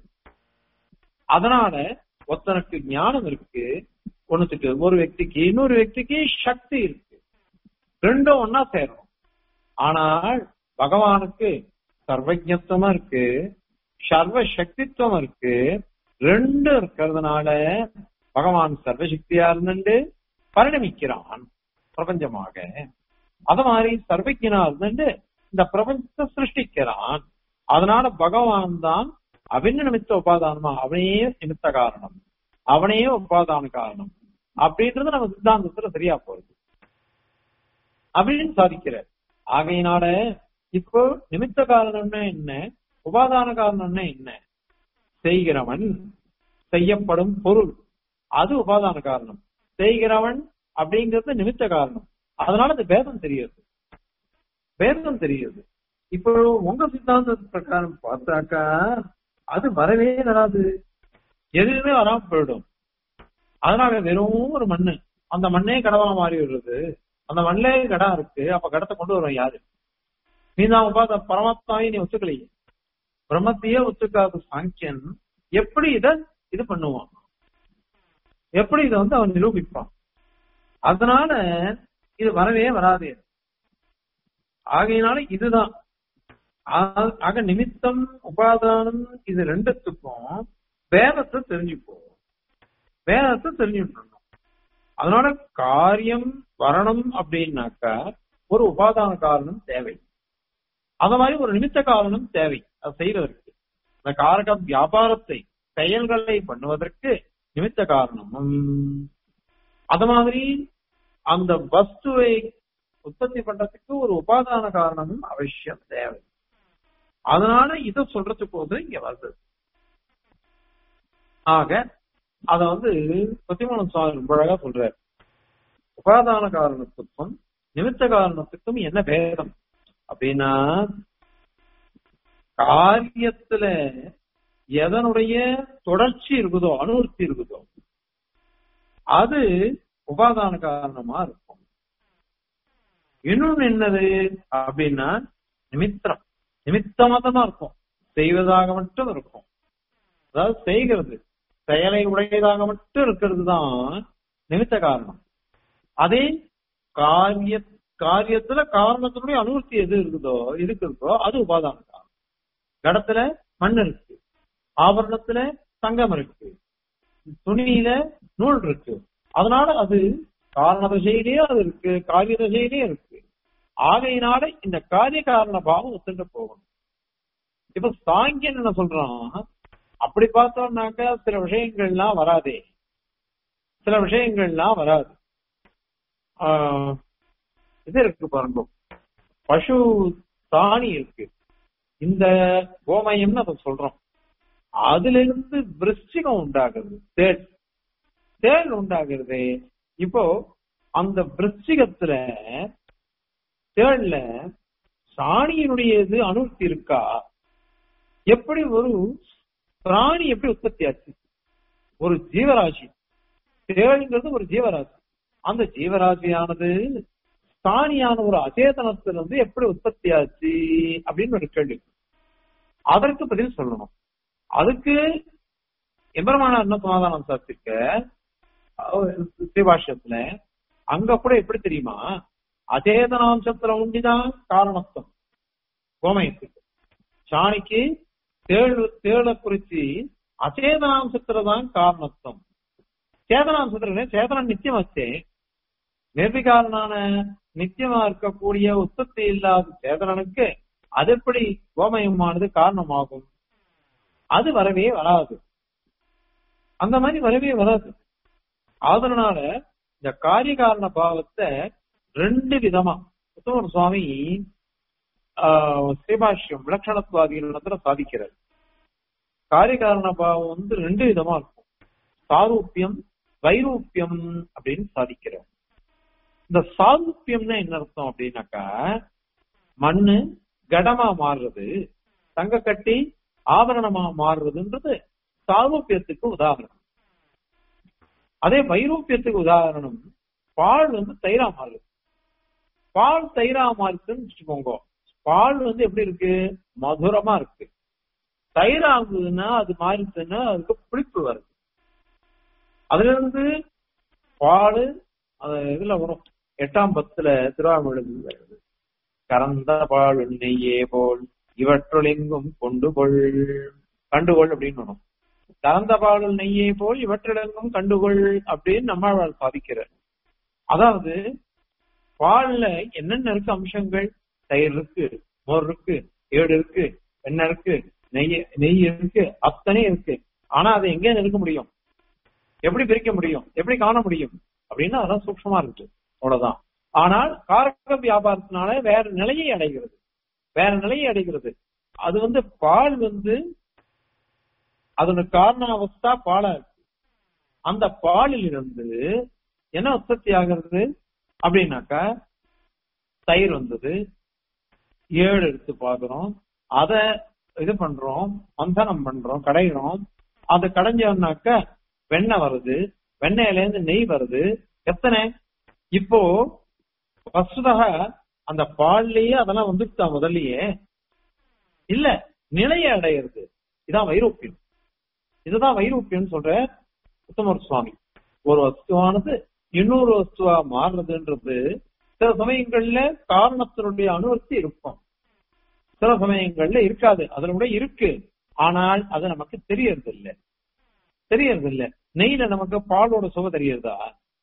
அதனால ஒருத்தனுக்கு ஞானம் இருக்கு ஒண்ணுத்துக்கு ஒரு వ్యక్తికి இன்னொரு వ్యక్తికి சக்தி இருக்கு ரெண்டும் ஒன்னா சேரணும் ஆனால் பகவானுக்கு சர்வஜத்துவம் இருக்கு சர்வ சக்தித்துவம் இருக்கு ரெண்டு இருக்கிறதுனால பகவான் சர்வசக்தியா இருந்துட்டு பரிணமிக்கிறான் பிரபஞ்சமாக அத மாதிரி சர்வஜனா இருந்துட்டு இந்த பிரபஞ்சத்தை சிருஷ்டிக்கிறான் அதனால பகவான் தான் அபின்ன நிமித்த உபாதானமா அவனே நிமித்த காரணம் அவனே உபாதான காரணம் அப்படின்றது நம்ம சித்தாந்தத்துல சரியா போகுது அப்படின்னு சாதிக்கிறார் ஆகையினால இப்போ நிமித்த காரணம்னா என்ன உபாதான காரணம்னா என்ன செய்கிறவன் செய்யப்படும் பொருள் அது உபாதான காரணம் செய்கிறவன் அப்படிங்கிறது நிமித்த காரணம் அதனால இந்த பேதம் தெரியுது பேதம் தெரியுது இப்போ உங்க சித்தாந்த பிரகாரம் பார்த்தாக்கா அது வரவே வராது எதுவுமே வராம போயிடும் அதனால வெறும் ஒரு மண்ணு அந்த மண்ணே கடவா மாறி விடுறது அந்த மண்ணிலே கடம் இருக்கு அப்ப கடத்தை கொண்டு வருவோம் யாரு நீ தான் உபாத பரமாத்மாவை நீ ஒத்துக்கலையே பிரம்மத்தையே ஒத்துக்காத சாங்கியன் எப்படி இத இது பண்ணுவான் எப்படி இதை வந்து அவன் நிரூபிப்பான் அதனால இது வரவே வராது ஆகையினால இதுதான் ஆ- ஆக நிமித்தம் உபாதானம் இது ரெண்டுத்துக்கும் வேதத்தை தெரிஞ்சுப்போம் வேதத்தை தெரிஞ்சுக்கணும் அதனால காரியம் வரணும் அப்படின்னாக்கா ஒரு உபாதான காரணம் தேவை அத மாதிரி ஒரு நிமித்த காரணம் தேவை அது செய்வதற்கு அந்த காரக வியாபாரத்தை செயல்களை பண்ணுவதற்கு நிமித்த காரணமும் அத மாதிரி அந்த வஸ்துவை உற்பத்தி பண்றதுக்கு ஒரு உபாதான காரணமும் அவசியம் தேவை அதனால இத சொல்றதுக்கு போது இங்க வருது ஆக அத வந்து பத்திமூலம் சுவாமி ரொம்ப அழகா சொல்றாரு உபாதான காரணத்துக்கும் நிமித்த காரணத்துக்கும் என்ன பேதம் அப்படின்னா காரியத்துல எதனுடைய தொடர்ச்சி இருக்குதோ அனுவர்த்தி இருக்குதோ அது உபாதான காரணமா இருக்கும் இன்னொன்னு என்னது அப்படின்னா நிமித்திரம் நிமித்தமா தான் இருக்கும் செய்வதாக மட்டும் இருக்கும் அதாவது செய்கிறது செயலை உடையதாக மட்டும் இருக்கிறது தான் நிமித்த காரணம் அதே காரிய காரியத்துல காரணத்தினுடைய அனுவர்த்தி எது இருக்குதோ இருக்கிறதோ அது உபாதான காரணம் கடத்துல மண் இருக்கு ஆபரணத்துல தங்கம் இருக்கு துணியில நூல் இருக்கு அதனால அது காரண திசையிலேயே அது இருக்கு காரிய திசையிலேயே இருக்கு ஆகையினால இந்த காரிய காரண பாவம் ஒத்துட்டு போகணும் இப்ப சாங்கியன் என்ன சொல்றான் அப்படி பார்த்தோம்னாக்கா சில விஷயங்கள்லாம் வராதே சில விஷயங்கள்லாம் வராது ஆஹ் இது இருக்கு பாருங்க பசு சாணி இருக்கு இந்த கோமயம்னு அதை சொல்றோம் அதுல இருந்து விருச்சிகம் உண்டாகுது தேள் தேள் உண்டாகிறது இப்போ அந்த விருச்சிகத்துல தேள்ல சாணியினுடைய இது அணுர்த்தி இருக்கா எப்படி ஒரு பிராணி எப்படி உற்பத்தி ஆச்சு ஒரு ஜீவராசி தேள்ங்கிறது ஒரு ஜீவராசி அந்த ஜீவராசியானது சாணியான ஒரு அச்சேதனத்துல இருந்து எப்படி உற்பத்தி ஆச்சு அப்படின்னு ஒரு கேள்வி அதற்கு பதில் சொல்லணும் அதுக்கு எம்பெருமான என்ன சமாதானம் சாத்திருக்க சிவாஷ்யத்துல அங்க கூட எப்படி தெரியுமா அச்சேதனாம்சத்துல உண்டிதான் காரணத்துவம் கோமயத்துக்கு சாணிக்கு தேழு தேளை குறிச்சு அச்சேதனாம்சத்துலதான் காரணத்துவம் சேதனாம்சத்துல சேதனம் நித்தியம் வச்சே நிர்விகாரனான நித்தியமா இருக்கக்கூடிய உற்பத்தி இல்லாத சேதனனுக்கு அது எப்படி கோமயமானது காரணமாகும் அது வரவே வராது அந்த மாதிரி வரவே வராது அதனால இந்த காரிய காரண பாவத்தை ரெண்டு விதமா உத்தமர் சுவாமி ஸ்ரீபாஷ்யம் விலட்சணத்துவாதிகள் சாதிக்கிறார் காரிய காரண பாவம் வந்து ரெண்டு விதமா இருக்கும் சாரூப்பியம் வைரூப்பியம் அப்படின்னு சாதிக்கிறார் இந்த சாரூப்பியம்னா என்ன அர்த்தம் அப்படின்னாக்கா மண்ணு கடமா மாறுறது தங்க கட்டி ஆபரணமா மாறுறதுன்றது சாரூப்பியத்துக்கு உதாரணம் அதே வைரூப்பியத்துக்கு உதாரணம் பால் வந்து தயிரா மாறுது பால் தயிரா மாறுதுன்னு வச்சுக்கோங்க பால் வந்து எப்படி இருக்கு மதுரமா இருக்கு தயிர் ஆகுதுன்னா அது மாறிச்சுன்னா அதுக்கு புளிப்பு வருது அதுல இருந்து பால் அது இதுல வரும் எட்டாம் பத்துல திருவாமூழல் வருது கறந்த பால் நெய்யே போல் இவற்றுளெங்கும் கொண்டு கொள் கண்டுகொள் அப்படின்னு வரும் கறந்த பாடல் நெய்யை போல் இவற்றிடங்கும் கண்டுகொள் அப்படின்னு நம்மாழ்வார் சாதிக்கிறார் அதாவது பால்ல என்னென்ன இருக்கு அம்சங்கள் தயிர் இருக்கு மோர் இருக்கு ஏடு இருக்கு எண்ணெய் இருக்கு நெய் நெய் இருக்கு அத்தனை இருக்கு ஆனா அதை எங்க இருக்க முடியும் எப்படி பிரிக்க முடியும் எப்படி காண முடியும் அப்படின்னா அதெல்லாம் சூக்ஷமா இருக்கு அவ்வளவுதான் ஆனால் காரக வியாபாரத்தினால வேற நிலையை அடைகிறது வேற நிலையை அடைகிறது அது வந்து பால் வந்து அதோட காரண அவஸ்தா பாலா இருக்கு அந்த பாலில் இருந்து என்ன உற்பத்தி ஆகிறது அப்படின்னாக்கா தயிர் வந்தது ஏழு எடுத்து பாக்குறோம் அத இது பண்றோம் மந்தனம் பண்றோம் கடையிறோம் அது கடைஞ்சோம்னாக்க வெண்ணெய் வருது வெண்ணெயில இருந்து நெய் வருது எத்தனை இப்போ வசுதாக அந்த பால்லயே அதெல்லாம் வந்துட்டா முதல்லயே இல்ல நிலையை அடையிறது இதான் வைரோப்பியம் இதுதான் வைரூப்பியம் சொல்ற உத்தமர் சுவாமி ஒரு வஸ்துவானது இன்னொரு வஸ்துவா மாறுறதுன்றது சில சமயங்கள்ல காரணத்தினுடைய அனுவர்த்தி இருக்கும் சில சமயங்கள்ல இருக்காது அதுல கூட இருக்கு ஆனால் அது நமக்கு தெரியறது இல்ல தெரியறது இல்ல நெய்ல நமக்கு பாலோட சுவை தெரியறதா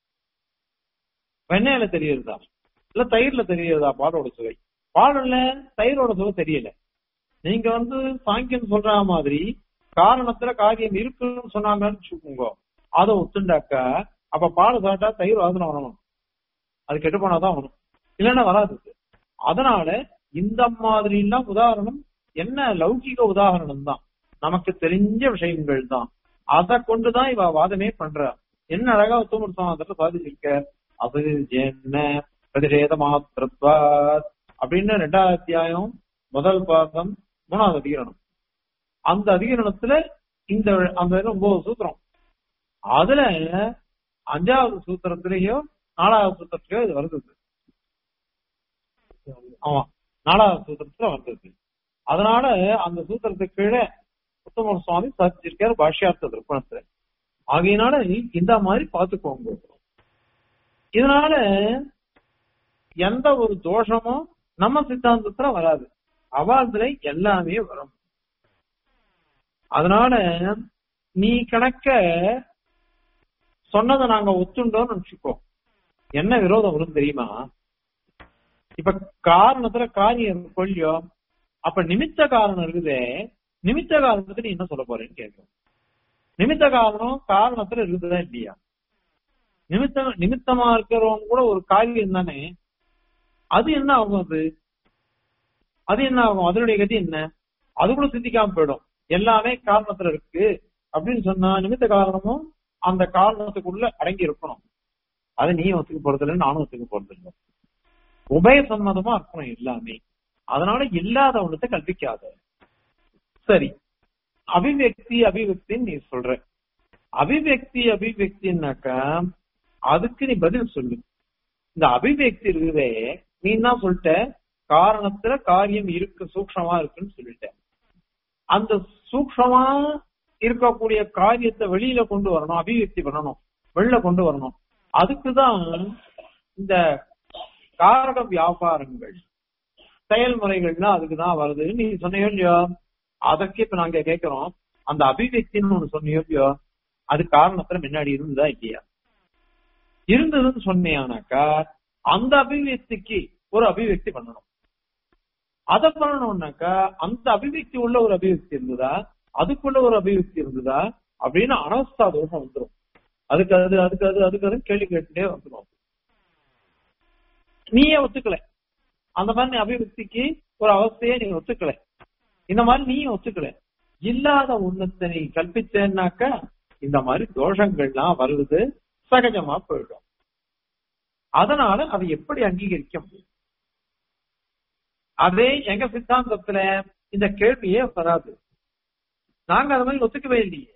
வெண்ணெயில தெரியறதா இல்ல தயிர்ல தெரியறதா பாலோட சுவை பாலுல தயிரோட சுவை தெரியல நீங்க வந்து சாங்கியம் சொல்ற மாதிரி காரணத்துல காரியம் இருக்குன்னு சொன்னாங்கன்னு வச்சுக்கோங்க அதை ஒத்துண்டாக்கா அப்ப பால் சாப்பிட்டா தயிர் வாசனை வரணும் அது கெட்டு போனாதான் வரும் இல்லைன்னா வராது அதனால இந்த மாதிரி எல்லாம் உதாரணம் என்ன லௌகிக உதாரணம் தான் நமக்கு தெரிஞ்ச விஷயங்கள் தான் அதை கொண்டுதான் இவ வாதமே பண்ற என்ன அழகா உத்தமர் சமாதத்துல சாதிச்சிருக்க அது என்ன பிரதிஷேத மாத்திரத்வா அப்படின்னு ரெண்டாவது அத்தியாயம் முதல் பாகம் மூணாவது அதிகரணம் அந்த அதிகரணத்துல இந்த அந்த ஒன்பது சூத்திரம் அதுல அஞ்சாவது சூத்திரத்திலேயோ நாலாவது சூத்திரத்திலேயோ இது வருது ஆமா நாலாவது சூத்திரத்துல வந்தது அதனால அந்த சூத்திரத்துக்கு கீழே உத்தமர் சுவாமி சாதிச்சிருக்காரு பாஷ்யார்த்த திருப்பணத்துல ஆகையினால இந்த மாதிரி பார்த்துக்கோங்க இதனால எந்த ஒரு தோஷமும் நம்ம சித்தாந்தத்துல வராது அவாத்துல எல்லாமே வரும் அதனால நீ கணக்க சொன்னதை நாங்க ஒத்துண்டோம்னு நினைச்சுக்கோ என்ன விரோதம் வரும் தெரியுமா இப்ப காரணத்துல காரியம் கொள்ளியோ அப்ப நிமித்த காரணம் இருக்குதே நிமித்த காரணத்துக்கு நீ என்ன சொல்ல போறேன்னு கேட்கும் நிமித்த காரணம் காரணத்துல இருக்குதா இல்லையா நிமித்த நிமித்தமா இருக்கிறவங்க கூட ஒரு காரியம் தானே அது என்ன ஆகும் அது அது என்ன ஆகும் அதனுடைய கதி என்ன அது கூட சிந்திக்காம போயிடும் எல்லாமே காரணத்துல இருக்கு அப்படின்னு சொன்னா நிமித்த காரணமும் அந்த காரணத்துக்குள்ள அடங்கி இருக்கணும் அதை நீ ஒத்துக்க போறது இல்லை நானும் ஒத்துக்க போறது இல்லை உபய சம்மதமா இருக்கணும் எல்லாமே அதனால இல்லாத ஒன்றத்தை கல்பிக்காத சரி அபிவியக்தி அபிவியக்தின்னு நீ சொல்ற அபிவியக்தி அபிவியக்தின்னாக்கா அதுக்கு நீ பதில் சொல்லு இந்த அபிவியக்தி இருக்குதே நீ என்ன சொல்லிட்ட காரணத்துல காரியம் இருக்கு சூக்ஷமா இருக்குன்னு சொல்லிட்ட அந்த சூக்ஷமா இருக்கக்கூடிய காரியத்தை வெளியில கொண்டு வரணும் அபிவியக்தி பண்ணணும் வெளில கொண்டு வரணும் அதுக்குதான் இந்த காரக வியாபாரங்கள் செயல்முறைகள்லாம் அதுக்குதான் வருதுன்னு நீ சொன்னியோ இல்லையோ அதற்கு இப்ப நாங்க கேட்கிறோம் அந்த அபிவியக்தின்னு ஒண்ணு சொன்னியோ இல்லையோ அது காரணத்துல முன்னாடி இருந்ததா இல்லையா இருந்ததுன்னு சொன்னியானாக்கா அந்த அபிவியக்திக்கு ஒரு அபிவியக்தி பண்ணணும் அதை பண்ணணும்னாக்கா அந்த அபிவியக்தி உள்ள ஒரு அபிவியக்தி இருந்ததா அதுக்குள்ள ஒரு அபிவியக்தி இருந்ததா அப்படின்னு அனவஸ்தா தோஷம் வந்துடும் அதுக்கு அது அதுக்கு அது அதுக்கு அது கேள்வி கேட்டுட்டே வந்துடும் நீயே ஒத்துக்கல அந்த மாதிரி நீ அபிவியக்திக்கு ஒரு அவஸ்தையே நீ ஒத்துக்கல இந்த மாதிரி நீயும் ஒத்துக்கல இல்லாத ஒண்ணத்தை நீ கற்பிச்சேன்னாக்கா இந்த மாதிரி தோஷங்கள்லாம் வருவது சகஜமா போயிடும் அதனால அதை எப்படி அங்கீகரிக்க முடியும் அதே எங்க சித்தாந்தத்துல இந்த கேள்வியே வராது நாங்க அது மாதிரி ஒத்துக்கவே இல்லையே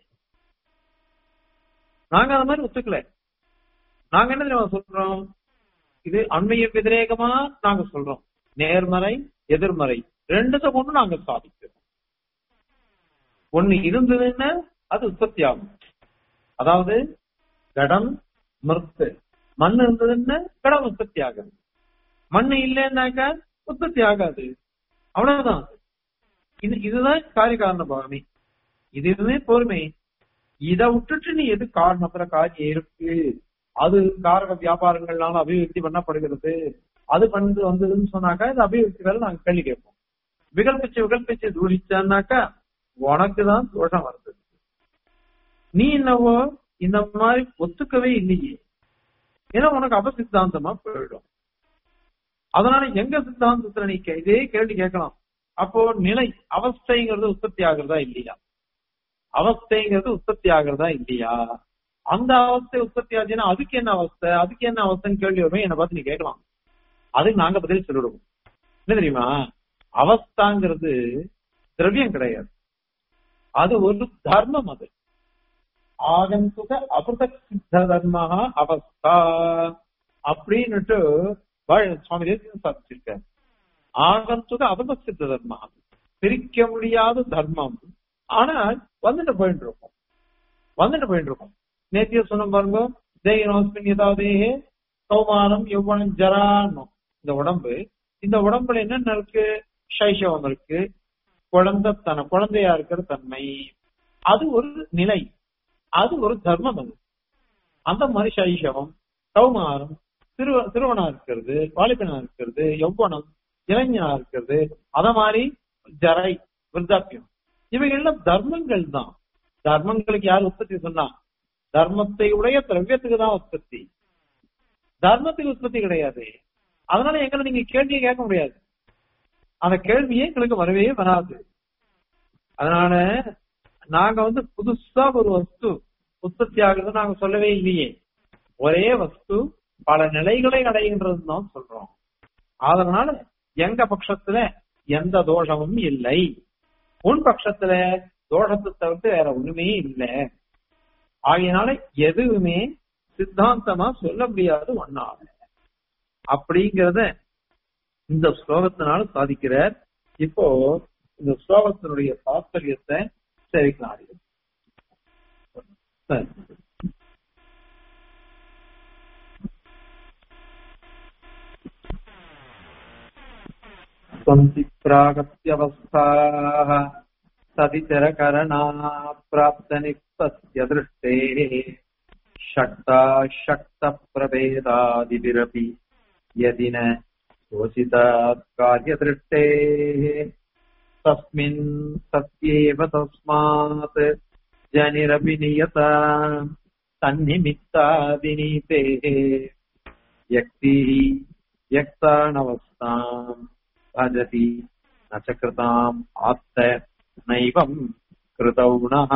நாங்க அது மாதிரி ஒத்துக்கல நாங்க என்ன தெரியுமா சொல்றோம் இது அண்மைய விதிரேகமா நாங்க சொல்றோம் நேர்மறை எதிர்மறை ரெண்டுத்த கொண்டு நாங்க சாதிக்கிறோம் ஒண்ணு இருந்ததுன்னா அது உற்பத்தி ஆகும் அதாவது கடம் மிருத்து மண் இருந்ததுன்னா கடம் உற்பத்தி ஆகாது மண் இல்லைன்னாக்கா உற்பத்தி ஆகாது அவ்வளவுதான் இது இதுதான் காரிய காரண பாவமே இது இதுவே பொறுமை இதை விட்டுட்டு நீ எது காரணத்துல காரியம் இருக்கு அது காரக வியாபாரங்கள்னால அபிவிருத்தி பண்ணப்படுகிறது அது பண்ணது வந்ததுன்னு சொன்னாக்கா இந்த அபிவிருத்தி வேலை நாங்க கேள்வி கேட்போம் விகல்பிச்சு விகல்பிச்சு தூஷிச்சான்னாக்கா உனக்கு தான் தோஷம் வருது நீ என்னவோ இந்த மாதிரி ஒத்துக்கவே இல்லையே ஏன்னா உனக்கு அபசித்தாந்தமா போயிடும் அதனால எங்க சித்தாந்தத்துல நீ கே- இதே கேள்வி கேட்கலாம் அப்போ நிலை அவஸ்தைங்கிறது உற்பத்தி ஆகுறதா இல்லையா அவஸ்தைங்கிறது உற்பத்தி ஆகுறதா இல்லையா அந்த அவஸ்தை உற்பத்தி ஆச்சுன்னா அதுக்கு என்ன அவஸ்தை அதுக்கு என்ன அவஸ்தைன்னு கேள்வி வரும் என்னை பார்த்து நீ கேட்கலாம் அதுக்கு நாங்க பதில் சொல்லிடுவோம் என்ன தெரியுமா அவஸ்தாங்கிறது திரவியம் கிடையாது அது ஒரு தர்மம் அது ஆகந்துக அபிருதக் சித்த தர்மஹா அவஸ்தா அப்படின்னுட்டு வா- சுவாமி தேசிகன் சாதிச்சிருக்கார் ஆகந்துக அபிருதக் சித்த தர்மஹா பிரிக்க முடியாத தர்மம் ஆனால் வந்துட்டு போயிட்டு இருக்கும் வந்துட்டு போயிட்டு இருக்கும் நேத்திய சொன்ன பாருங்க தேகினோஸ்மின் ஏதாவது கௌமானம் யௌவனம் ஜரான்னும் இந்த உடம்பு இந்த உடம்புல என்னென்ன இருக்கு சைஷவம் இருக்கு குழந்தைத்தனம் குழந்தையா இருக்கிற தன்மை அது ஒரு நிலை அது ஒரு தர்மம் அது அந்த மாதிரி சைஷவம் கௌமாரம் சிறுவ சிறுவனா இருக்கிறது வாலிபனா இருக்கிறது யௌவனம் இளைஞனா இருக்கிறது அத மாதிரி ஜரை விருத்தாப்பியம் இவைகள்லாம் தர்மங்கள் தான் தர்மங்களுக்கு யார் உற்பத்தி சொன்னா தர்மத்தை உடைய திரவியத்துக்கு தான் உற்பத்தி தர்மத்துக்கு உற்பத்தி கிடையாது அதனால எங்களை நீங்க கேள்வியை கேட்க முடியாது அந்த கேள்வியே எங்களுக்கு வரவே வராது அதனால நாங்க வந்து புதுசா ஒரு வஸ்து உற்பத்தி ஆகுறது நாங்க சொல்லவே இல்லையே ஒரே வஸ்து பல நிலைகளை அடைகின்றது தான் சொல்றோம் அதனால எங்க பட்சத்துல எந்த தோஷமும் இல்லை உன் பட்சத்துல தோஷத்தை தவிர்த்து வேற ஒண்ணுமே இல்லை ஆகையினால எதுவுமே சித்தாந்தமா சொல்ல முடியாது ஒன்னால அப்படிங்கறத இந்த ஸ்லோகத்தினால சாதிக்கிறார் இப்போ இந்த ஸ்லோகத்தினுடைய தாத்பரியத்தை தெரிவிக்கலாம் சரி सन्ति प्रागत्यवस्थाः सतिचरकरणा प्राप्तनि तस्य दृष्टेः शक्ता शक्तप्रभेदादिभिरपि यदि न शोचितात् कार्यदृष्टेः तस्मिन् सत्येव तस्मात् जनिरपि नियता तन्निमित्तादिनीतेः व्यक्तिः व्यक्तानवस्थाम् भजति न च कृताम् आत्त नैवम् कृतौ नः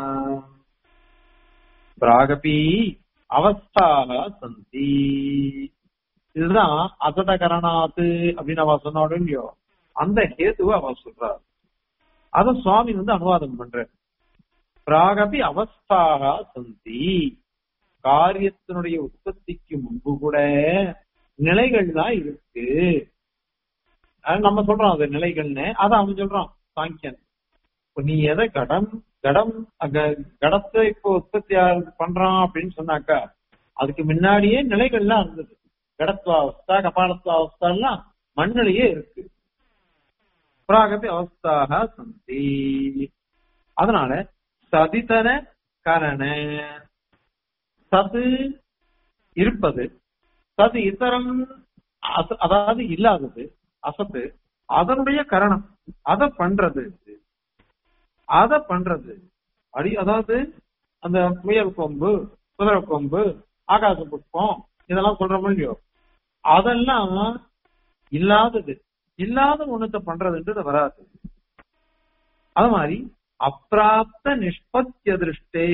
பிராகபி அவஸ்தாக சந்தி இதுதான் அசதகரணாத்து அப்படின்னு அவ சொன்னாலும் இல்லையோ அந்த ஹேதுவை அவ சொல்றார் அத சுவாமி வந்து அனுவாதம் பண்ற பிராகபி அவஸ்தாக சந்தி காரியத்தினுடைய உற்பத்திக்கு முன்பு கூட நிலைகள் தான் இருக்கு அது நம்ம சொல்றோம் அது நிலைகள்னு அதை அவன் சொல்றான் சாங்கியன் இப்ப நீ எதை கடம் கடம் அங்க- கடத்தை இப்போ உற்பத்தி ஆ- பண்றான் அப்படின்னு சொன்னாக்கா அதுக்கு முன்னாடியே நிலைகள்லாம் இருந்தது கடத்வாவஸ்தா கபாலத்வாவஸ்தா எல்லாம் மண்ணிலேயே இருக்கு பிராகபி அவஸ்தாக சந்தி அதனால சதிதன கரண சது இருப்பது சது இதரம் அச- அதாவது இல்லாதது அசத்து அதனுடைய கரணம் அத பண்றது அத பண்றது அடி அதாவது அந்த முயல் கொம்பு குதிரை கொம்பு ஆகாச புஷ்பம் இதெல்லாம் சொல்றோமோ இல்லையோ அதெல்லாம் இல்லாதது இல்லாத ஒண்ணுத்த பண்றதுன்றது வராது அது மாதிரி அப்பிராப்த நிஷ்பத்திய திருஷ்டே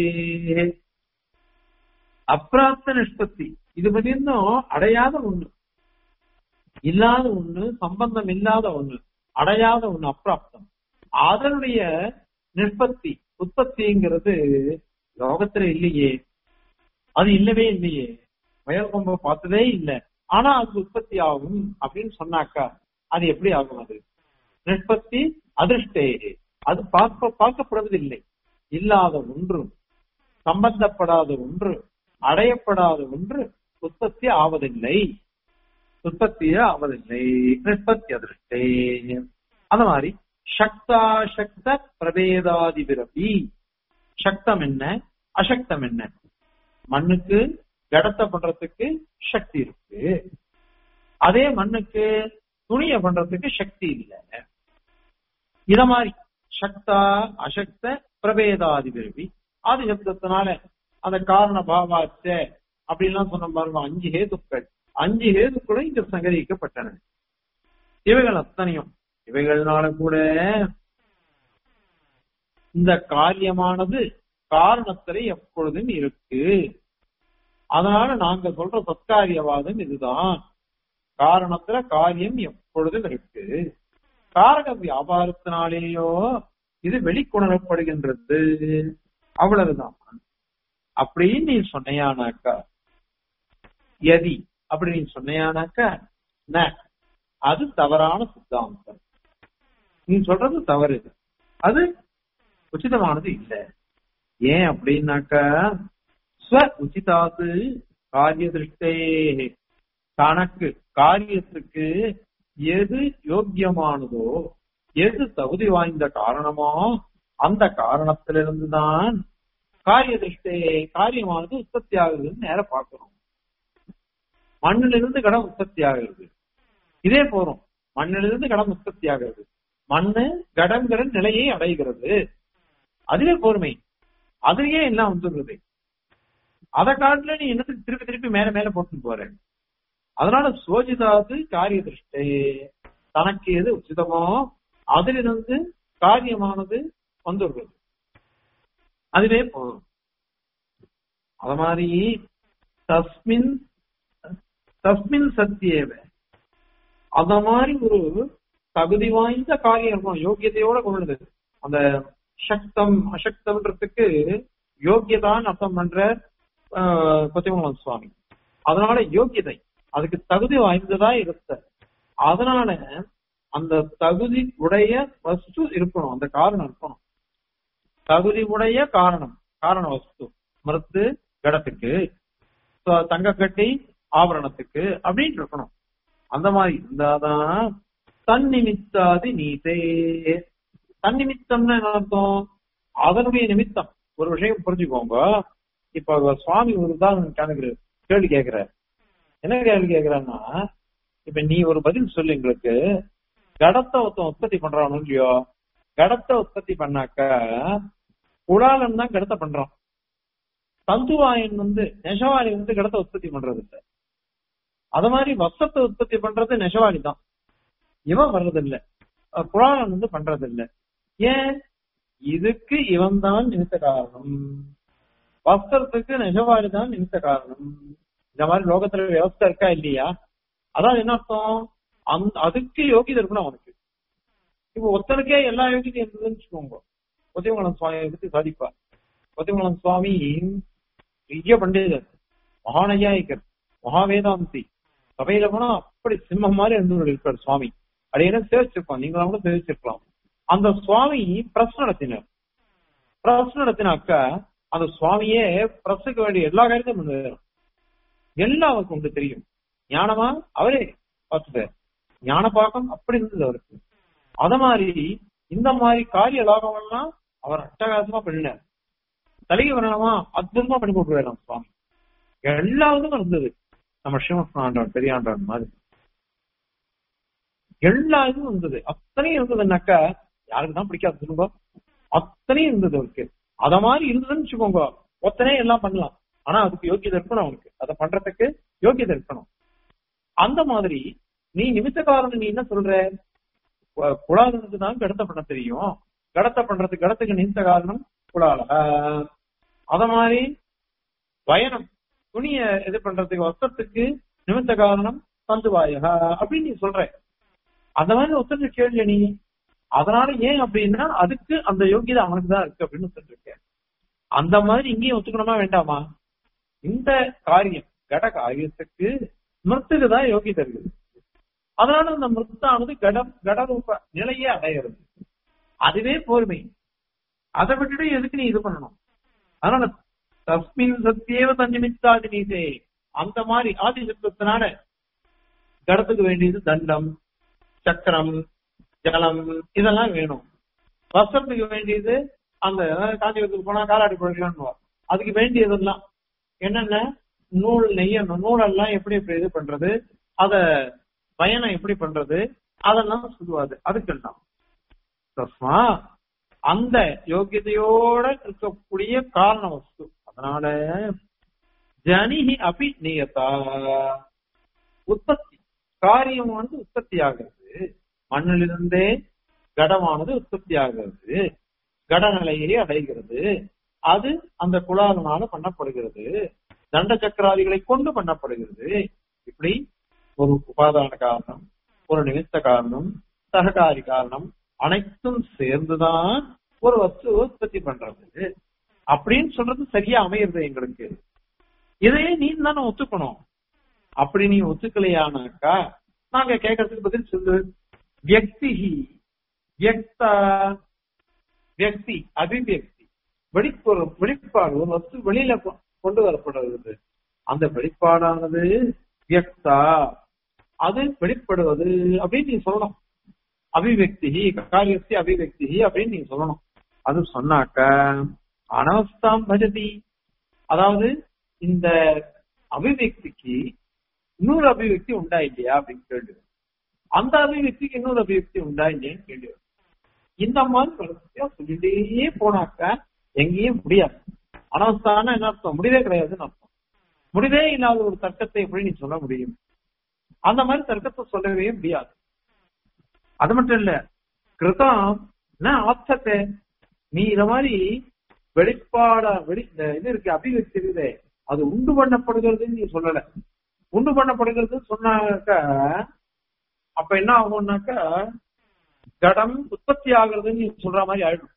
அப்பிராப்த நிஷ்பத்தி இது பத்தியும் அடையாத ஒண்ணு இல்லாத ஒண்ணு சம்பந்தம் இல்லாத ஒண்ணு அடையாத ஒண்ணு அப்பிராப்தம் அதனுடைய நிஷ்பத்தி உற்பத்திங்கிறது லோகத்துல இல்லையே அது இல்லவே இல்லையே வயல் கொம்ப பார்த்ததே இல்லை ஆனா அது உற்பத்தி ஆகும் அப்படின்னு சொன்னாக்கா அது எப்படி ஆகும் அது நிஷ்பத்தி அதிர்ஷ்டே அது பார்க்க பார்க்கப்படுவதில்லை இல்லாத ஒன்று சம்பந்தப்படாத ஒன்று அடையப்படாத ஒன்று உற்பத்தி ஆவதில்லை உற்பத்தியே ஆவதில்லை நிஷ்பத்தி அதிர்ஷ்டே அந்த மாதிரி சக்தா சக்த பிரபேதாதி பிறவி சக்தம் என்ன அசக்தம் என்ன மண்ணுக்கு கடத்த பண்றதுக்கு சக்தி இருக்கு அதே மண்ணுக்கு துணிய பண்றதுக்கு சக்தி இல்லை இத மாதிரி சக்தா அசக்த பிரபேதாதி பிறவி ஆதி சப்தத்தினால அந்த காரண பாவாச்ச அப்படின்லாம் சொன்ன பாருங்க அஞ்சு ஹேதுக்கள் அஞ்சு ஹேதுக்களும் இங்க சங்கரிக்கப்பட்டன இவைகள் அத்தனையும் இவைகள்னால கூட இந்த காரியமானது காரணத்திலே எப்பொழுதும் இருக்கு அதனால நாங்க சொல்ற சத்காரியவாதம் இதுதான் காரணத்துல காரியம் எப்பொழுதும் இருக்கு காரக வியாபாரத்தினாலேயோ இது வெளிக்கொணரப்படுகின்றது அவ்வளவுதான் அப்படின்னு நீ சொன்னையானாக்கா எதி அப்படி நீ சொன்னையானாக்கா ந அது தவறான சித்தாந்தம் நீ சொல்றது தவறு அது உச்சிதமானது இல்ல ஏன் அப்படின்னாக்கா ஸ்வ உச்சிதாது காரிய திருஷ்டே தனக்கு காரியத்துக்கு எது யோக்கியமானதோ எது தகுதி வாய்ந்த காரணமோ அந்த காரணத்திலிருந்து தான் காரிய திருஷ்டே காரியமானது உற்பத்தி ஆகுதுன்னு நேர பார்க்கணும் மண்ணிலிருந்து கடம் உற்பத்தி ஆகிறது இதே போறோம் மண்ணிலிருந்து கடம் உற்பத்தி ஆகிறது மண்ணு கடங்கிற நிலையை அடைகிறது அதுவே பொறுமை அதுலயே எல்லாம் வந்துடுறது அதை காட்டுல நீ என்னத்துக்கு திருப்பி திருப்பி மேல மேல போட்டு போற அதனால சோஜிதாது காரிய திருஷ்டே தனக்கு எது உச்சிதமோ அதிலிருந்து காரியமானது வந்துடுறது அதுவே போதும் அத மாதிரி தஸ்மின் தஸ்மின் சத்தியேவ அந்த மாதிரி ஒரு தகுதி வாய்ந்த காரியம் இருக்கும் யோகியதையோட கொள்ளுது அந்த சக்தம் அசக்தம்ன்றதுக்கு யோகியதான் அர்த்தம் பண்ற கொத்திமங்கலம் சுவாமி அதனால யோகியதை அதுக்கு தகுதி வாய்ந்ததா இருக்க அதனால அந்த தகுதி உடைய வஸ்து இருக்கணும் அந்த காரணம் இருக்கணும் தகுதி உடைய காரணம் காரண வஸ்து மருத்து கடத்துக்கு தங்க கட்டி ஆபரணத்துக்கு அப்படின்னு இருக்கணும் அந்த மாதிரி இருந்தாதான் தன்னிமித்தாதி நீதே தன்னிமித்தம்னா என்ன அர்த்தம் அதனுடைய நிமித்தம் ஒரு விஷயம் புரிஞ்சுக்கோங்க இப்ப அவர் சுவாமி ஒரு உதாரணம் கணக்கு கேள்வி கேட்கிறார் என்ன கேள்வி கேட்கிறான்னா இப்ப நீ ஒரு பதில் சொல்லு எங்களுக்கு கடத்தை ஒருத்தன் உற்பத்தி பண்றானோ இல்லையோ கடத்தை உற்பத்தி பண்ணாக்க குடாலன் தான் கடத்தை பண்றான் தந்துவாயன் வந்து நெசவாளி வந்து கடத்தை உற்பத்தி பண்றது இல்ல அது மாதிரி வஸ்தத்தை உற்பத்தி பண்றது நெசவாளி தான் இவன் வர்றது இல்ல குழாலன் வந்து பண்றது இல்ல ஏன் இதுக்கு இவன் தான் நிமித்த காரணம் வஸ்திரத்துக்கு நெசவாளி தான் நிமித்த காரணம் இந்த மாதிரி லோகத்துல வியவஸ்தை இருக்கா இல்லையா அதான் என்ன அர்த்தம் அந்த அதுக்கு யோகிதை இருக்கணும் அவனுக்கு இப்ப ஒருத்தனுக்கே எல்லா யோகிதையும் இருந்ததுன்னு வச்சுக்கோங்க கொத்திமங்கலம் சுவாமியை பத்தி சாதிப்பா கொத்திமங்கலம் சுவாமி பெரிய பண்டிதர் மகாநயாயிக்கர் மகாவேதாந்தி சபையில போனா அப்படி சிம்மம் மாதிரி இருந்து இருக்கார் சுவாமி அது என்ன சேவிச்சிருக்கோம் நீங்களும் கூட சேவிச்சிருக்கலாம் அந்த சுவாமி பிரஸ் நடத்தினார் பிரஸ் நடத்தினாக்க அந்த சுவாமியே பிரஸுக்கு வேண்டிய எல்லா காரியத்தையும் பண்ணுவார் எல்லாம் அவருக்கு உண்டு தெரியும் ஞானமா அவரே பார்த்துட்டார் ஞான பாக்கம் அப்படி இருந்தது அவருக்கு அத மாதிரி இந்த மாதிரி காரிய லாபம் எல்லாம் அவர் அட்டகாசமா பண்ணினார் தலையை வரணுமா அற்புதமா பண்ணி போட்டுருவாரு சுவாமி எல்லாத்துக்கும் இருந்தது நம்ம சிவன் ஆண்டவன் பெரிய ஆண்டவன் மாதிரி எல்லா இதுவும் இருந்தது அத்தனையும் இருந்ததுன்னாக்கா யாருக்கு தான் பிடிக்காது சொல்லுங்க அத்தனையும் இருந்தது அவருக்கு அத மாதிரி இருந்ததுன்னு வச்சுக்கோங்க ஒத்தனே எல்லாம் பண்ணலாம் ஆனா அதுக்கு யோக்கியதை இருக்கணும் அவனுக்கு அதை பண்றதுக்கு யோக்கியதை இருக்கணும் அந்த மாதிரி நீ நிமித்த காரணம் நீ என்ன சொல்ற குழாதனுக்கு தான் கடத்த பண்ண தெரியும் கடத்த பண்றதுக்கு கடத்துக்கு நிமித்த காரணம் குழால அத மாதிரி பயணம் துணிய இது பண்றதுக்கு வஸ்திரத்துக்கு நிமித்த காரணம் பந்துவாயகா அப்படின்னு நீ சொல்ற அந்த மாதிரி ஒத்துட்டு கேள்வி நீ அதனால ஏன் அப்படின்னா அதுக்கு அந்த யோகியதை அவனுக்கு தான் இருக்கு அப்படின்னு சொல்லிருக்க அந்த மாதிரி இங்கேயும் ஒத்துக்கணுமா வேண்டாமா இந்த காரியம் கட காரியத்துக்கு மிருத்துக்கு தான் யோகியதை இருக்குது அதனால அந்த மிருத்தானது கடம் கடரூப நிலையே அடையிறது அதுவே போர்மை அதை விட்டுட்டு எதுக்கு நீ இது பண்ணணும் அதனால தஸ்மின் சத்தியேவ தன்னிமித்தாதி நீதே அந்த மாதிரி ஆதி சத்துவத்தினால கடத்துக்கு வேண்டியது தண்டம் சக்கரம் ஜலம் இதெல்லாம் வேணும் வஸ்திரத்துக்கு வேண்டியது அந்த காஞ்சிபுரத்துக்கு போனா காலாடி போடலான்னு அதுக்கு வேண்டியதெல்லாம் என்னென்ன நூல் நெய்யணும் நூலெல்லாம் எப்படி எப்படி இது பண்றது அத பயணம் எப்படி பண்றது அதெல்லாம் சொல்லுவாது அதுக்கெல்லாம் தஸ்மா அந்த யோகியதையோட இருக்கக்கூடிய காரண வஸ்து அதனால ஜனிஹி அபி நியதா உற்பத்தி காரியம் வந்து உற்பத்தி ஆகிறது மண்ணிலிருந்தே கடமானது உற்பத்தி ஆகிறது கடநிலையை அடைகிறது அது அந்த குழாதனால பண்ணப்படுகிறது தண்ட சக்கராதிகளை கொண்டு பண்ணப்படுகிறது இப்படி ஒரு உபாதான காரணம் ஒரு நிமித்த காரணம் சககாரி காரணம் அனைத்தும் சேர்ந்துதான் ஒரு வஸ்து உற்பத்தி பண்றது அப்படின்னு சொல்றது சரியா அமையிறது எங்களுக்கு இதையே நீ தானே ஒத்துக்கணும் அப்படி நீ ஒத்துக்கலையானாக்கா நாங்க கேட்கறதுக்கு பதில் சொல்லு வியக்தி வியக்தா வியக்தி அபிவியக்தி வெளிப்பொரு வெளிப்பாடு ஒரு வஸ்து வெளியில கொண்டு வரப்படுகிறது அந்த வெளிப்பாடானது வியக்தா அது வெளிப்படுவது அப்படின்னு நீ சொல்லணும் அபிவியக்தி காரியத்தி அபிவியக்தி அப்படின்னு நீங்க சொல்லணும் அது சொன்னாக்க அனவஸ்தாம் பஜதி அதாவது இந்த அபிவியக்திக்கு இன்னொரு அபிவியக்தி உண்டா இல்லையா அப்படின்னு கேள்வி அந்த அபிவியக்திக்கு இன்னொரு அபிவியக்தி உண்டா இல்லையான்னு கேள்வி இந்த மாதிரி வளர்ச்சியா சொல்லிட்டே போனாக்க எங்கேயும் முடியாது அனவஸ்தான என்ன அர்த்தம் முடிவே கிடையாதுன்னு அர்த்தம் முடிவே இல்லாத ஒரு தர்க்கத்தை எப்படி நீ சொல்ல முடியும் அந்த மாதிரி தர்க்கத்தை சொல்லவே முடியாது அது மட்டும் இல்ல கிருதம் என்ன ஆப்சத்தை நீ இந்த மாதிரி வெளிப்பாடா வெளி இந்த இது இருக்கு அபிவியக்தி இருக்குதே அது உண்டு பண்ணப்படுகிறதுன்னு நீ சொல்லல உண்டு பண்ணப்படுகிறது சொன்னாக்க அப்ப என்ன ஆகும்னாக்க கடம் உற்பத்தி ஆகுறதுன்னு நீ சொல்ற மாதிரி ஆயிடும்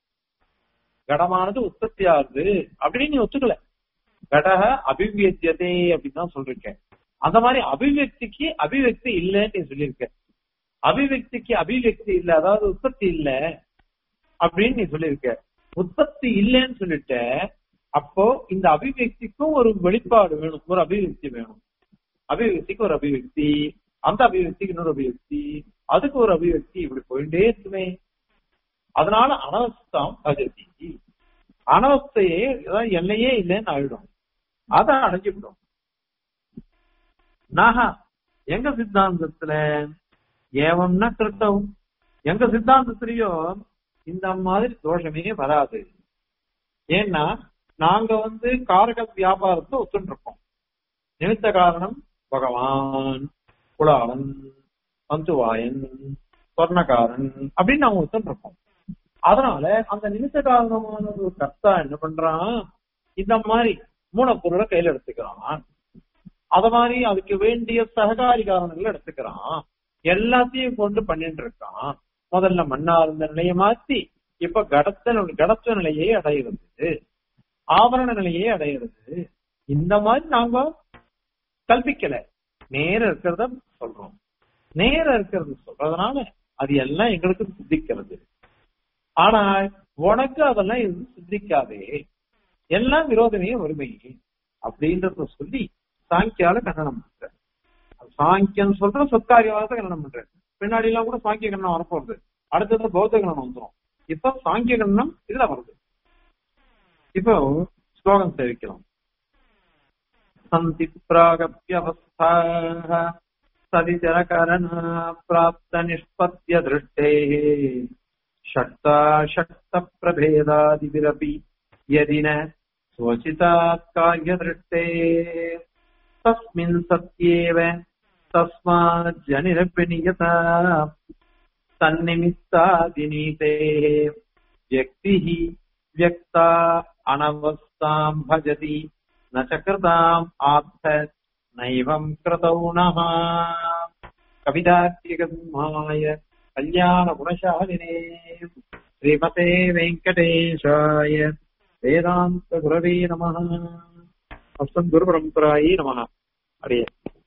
கடமானது உற்பத்தி ஆகுது அப்படின்னு நீ ஒத்துக்கல கடக அபிவியத்தியதே அப்படின்னு தான் சொல்லிருக்கேன் அந்த மாதிரி அபிவியக்திக்கு அபிவியக்தி இல்லைன்னு நீ சொல்லியிருக்க அபிவியக்திக்கு அபிவியக்தி இல்ல அதாவது உற்பத்தி இல்ல அப்படின்னு நீ சொல்லியிருக்க உற்பத்தி இல்லைன்னு சொல்லிட்ட அப்போ இந்த அபிவியக்திக்கும் ஒரு வெளிப்பாடு வேணும் ஒரு அபிவியக்தி வேணும் அபிவியக்திக்கு ஒரு அபிவியக்தி அந்த அபிவியக்திக்கு இன்னொரு அபிவியக்தி அதுக்கு ஒரு அபிவியக்தி இப்படி போயிட்டே இருக்குமே அதனால அனவஸ்தாம் பஜதி அனவஸ்தையே அதாவது எல்லையே இல்லைன்னு ஆயிடும் அதை அடைஞ்சுவிடும் நாகா எங்க சித்தாந்தத்துல ஏவம்னா கிருத்தவும் எங்க சித்தாந்தத்திலயும் இந்த மாதிரி தோஷமே வராது ஏன்னா நாங்க வந்து காரக வியாபாரத்தை ஒத்துட்டு இருக்கோம் நிமித்த காரணம் பகவான் குலாளன் பந்துவாயன் சொர்ணகாரன் அப்படின்னு நாங்க ஒத்துட்டு இருக்கோம் அதனால அந்த நிமித்த காரணமான ஒரு கர்த்தா என்ன பண்றான் இந்த மாதிரி மூலப்பொருளை கையில எடுத்துக்கிறான் அத மாதிரி அதுக்கு வேண்டிய சககாரி காரணங்களை எடுத்துக்கிறான் எல்லாத்தையும் கொண்டு பண்ணிட்டு இருக்கான் முதல்ல மண்ணா இருந்த நிலையை மாத்தி இப்ப கடத்த கடத்த நிலையை அடையிறது ஆவரண நிலையை அடையிறது இந்த மாதிரி நாங்க கல்பிக்கல நேர இருக்கிறத சொல்றோம் நேர இருக்கிறது சொல்றதுனால அது எல்லாம் எங்களுக்கு சித்திக்கிறது ஆனா உனக்கு அதெல்லாம் எதுவும் சித்திக்காதே எல்லாம் விரோதமே வறுமை அப்படின்றத சொல்லி சாங்கியால கண்டனம் பண்ற சாங்கியம் சொல்ற சொற்காரியவாதத்தை கண்டனம் பண்ற பின்னாடி எல்லாம் கூட சாங்கிய கண்ணனம் வரப்போறது அடுத்தது பௌத்த கண்ணனம் வந்துடும் இப்ப சாங்கிய கண்ணனம் இதுல வருது இப்போ ஸ்லோகம் தெரிவிக்கலாம் சந்தி பிராகப்பியவஸ்தா சதிச்சரகரண பிராப்த நிஷ்பத்திய திருஷ்டே ஷக்தா ஷக்த பிரபேதாதிபிரபி யதி ந स्वचितात् कार्यदृष्टे तस्मिन् सत्येव तस्माज्जनिरभिनियता तन्निमित्तादिनीतेः व्यक्तिः व्यक्ता अनवस्थाम् भजति न च कृताम् आत्थ नैवम् कृतौ नः कवितार्किकमाय कल्याणगुणशालिने श्रीमते वेङ्कटेशाय வேதாந்த குரவே நம அஸ்மத் குரு பரம்பராயே நம அடைய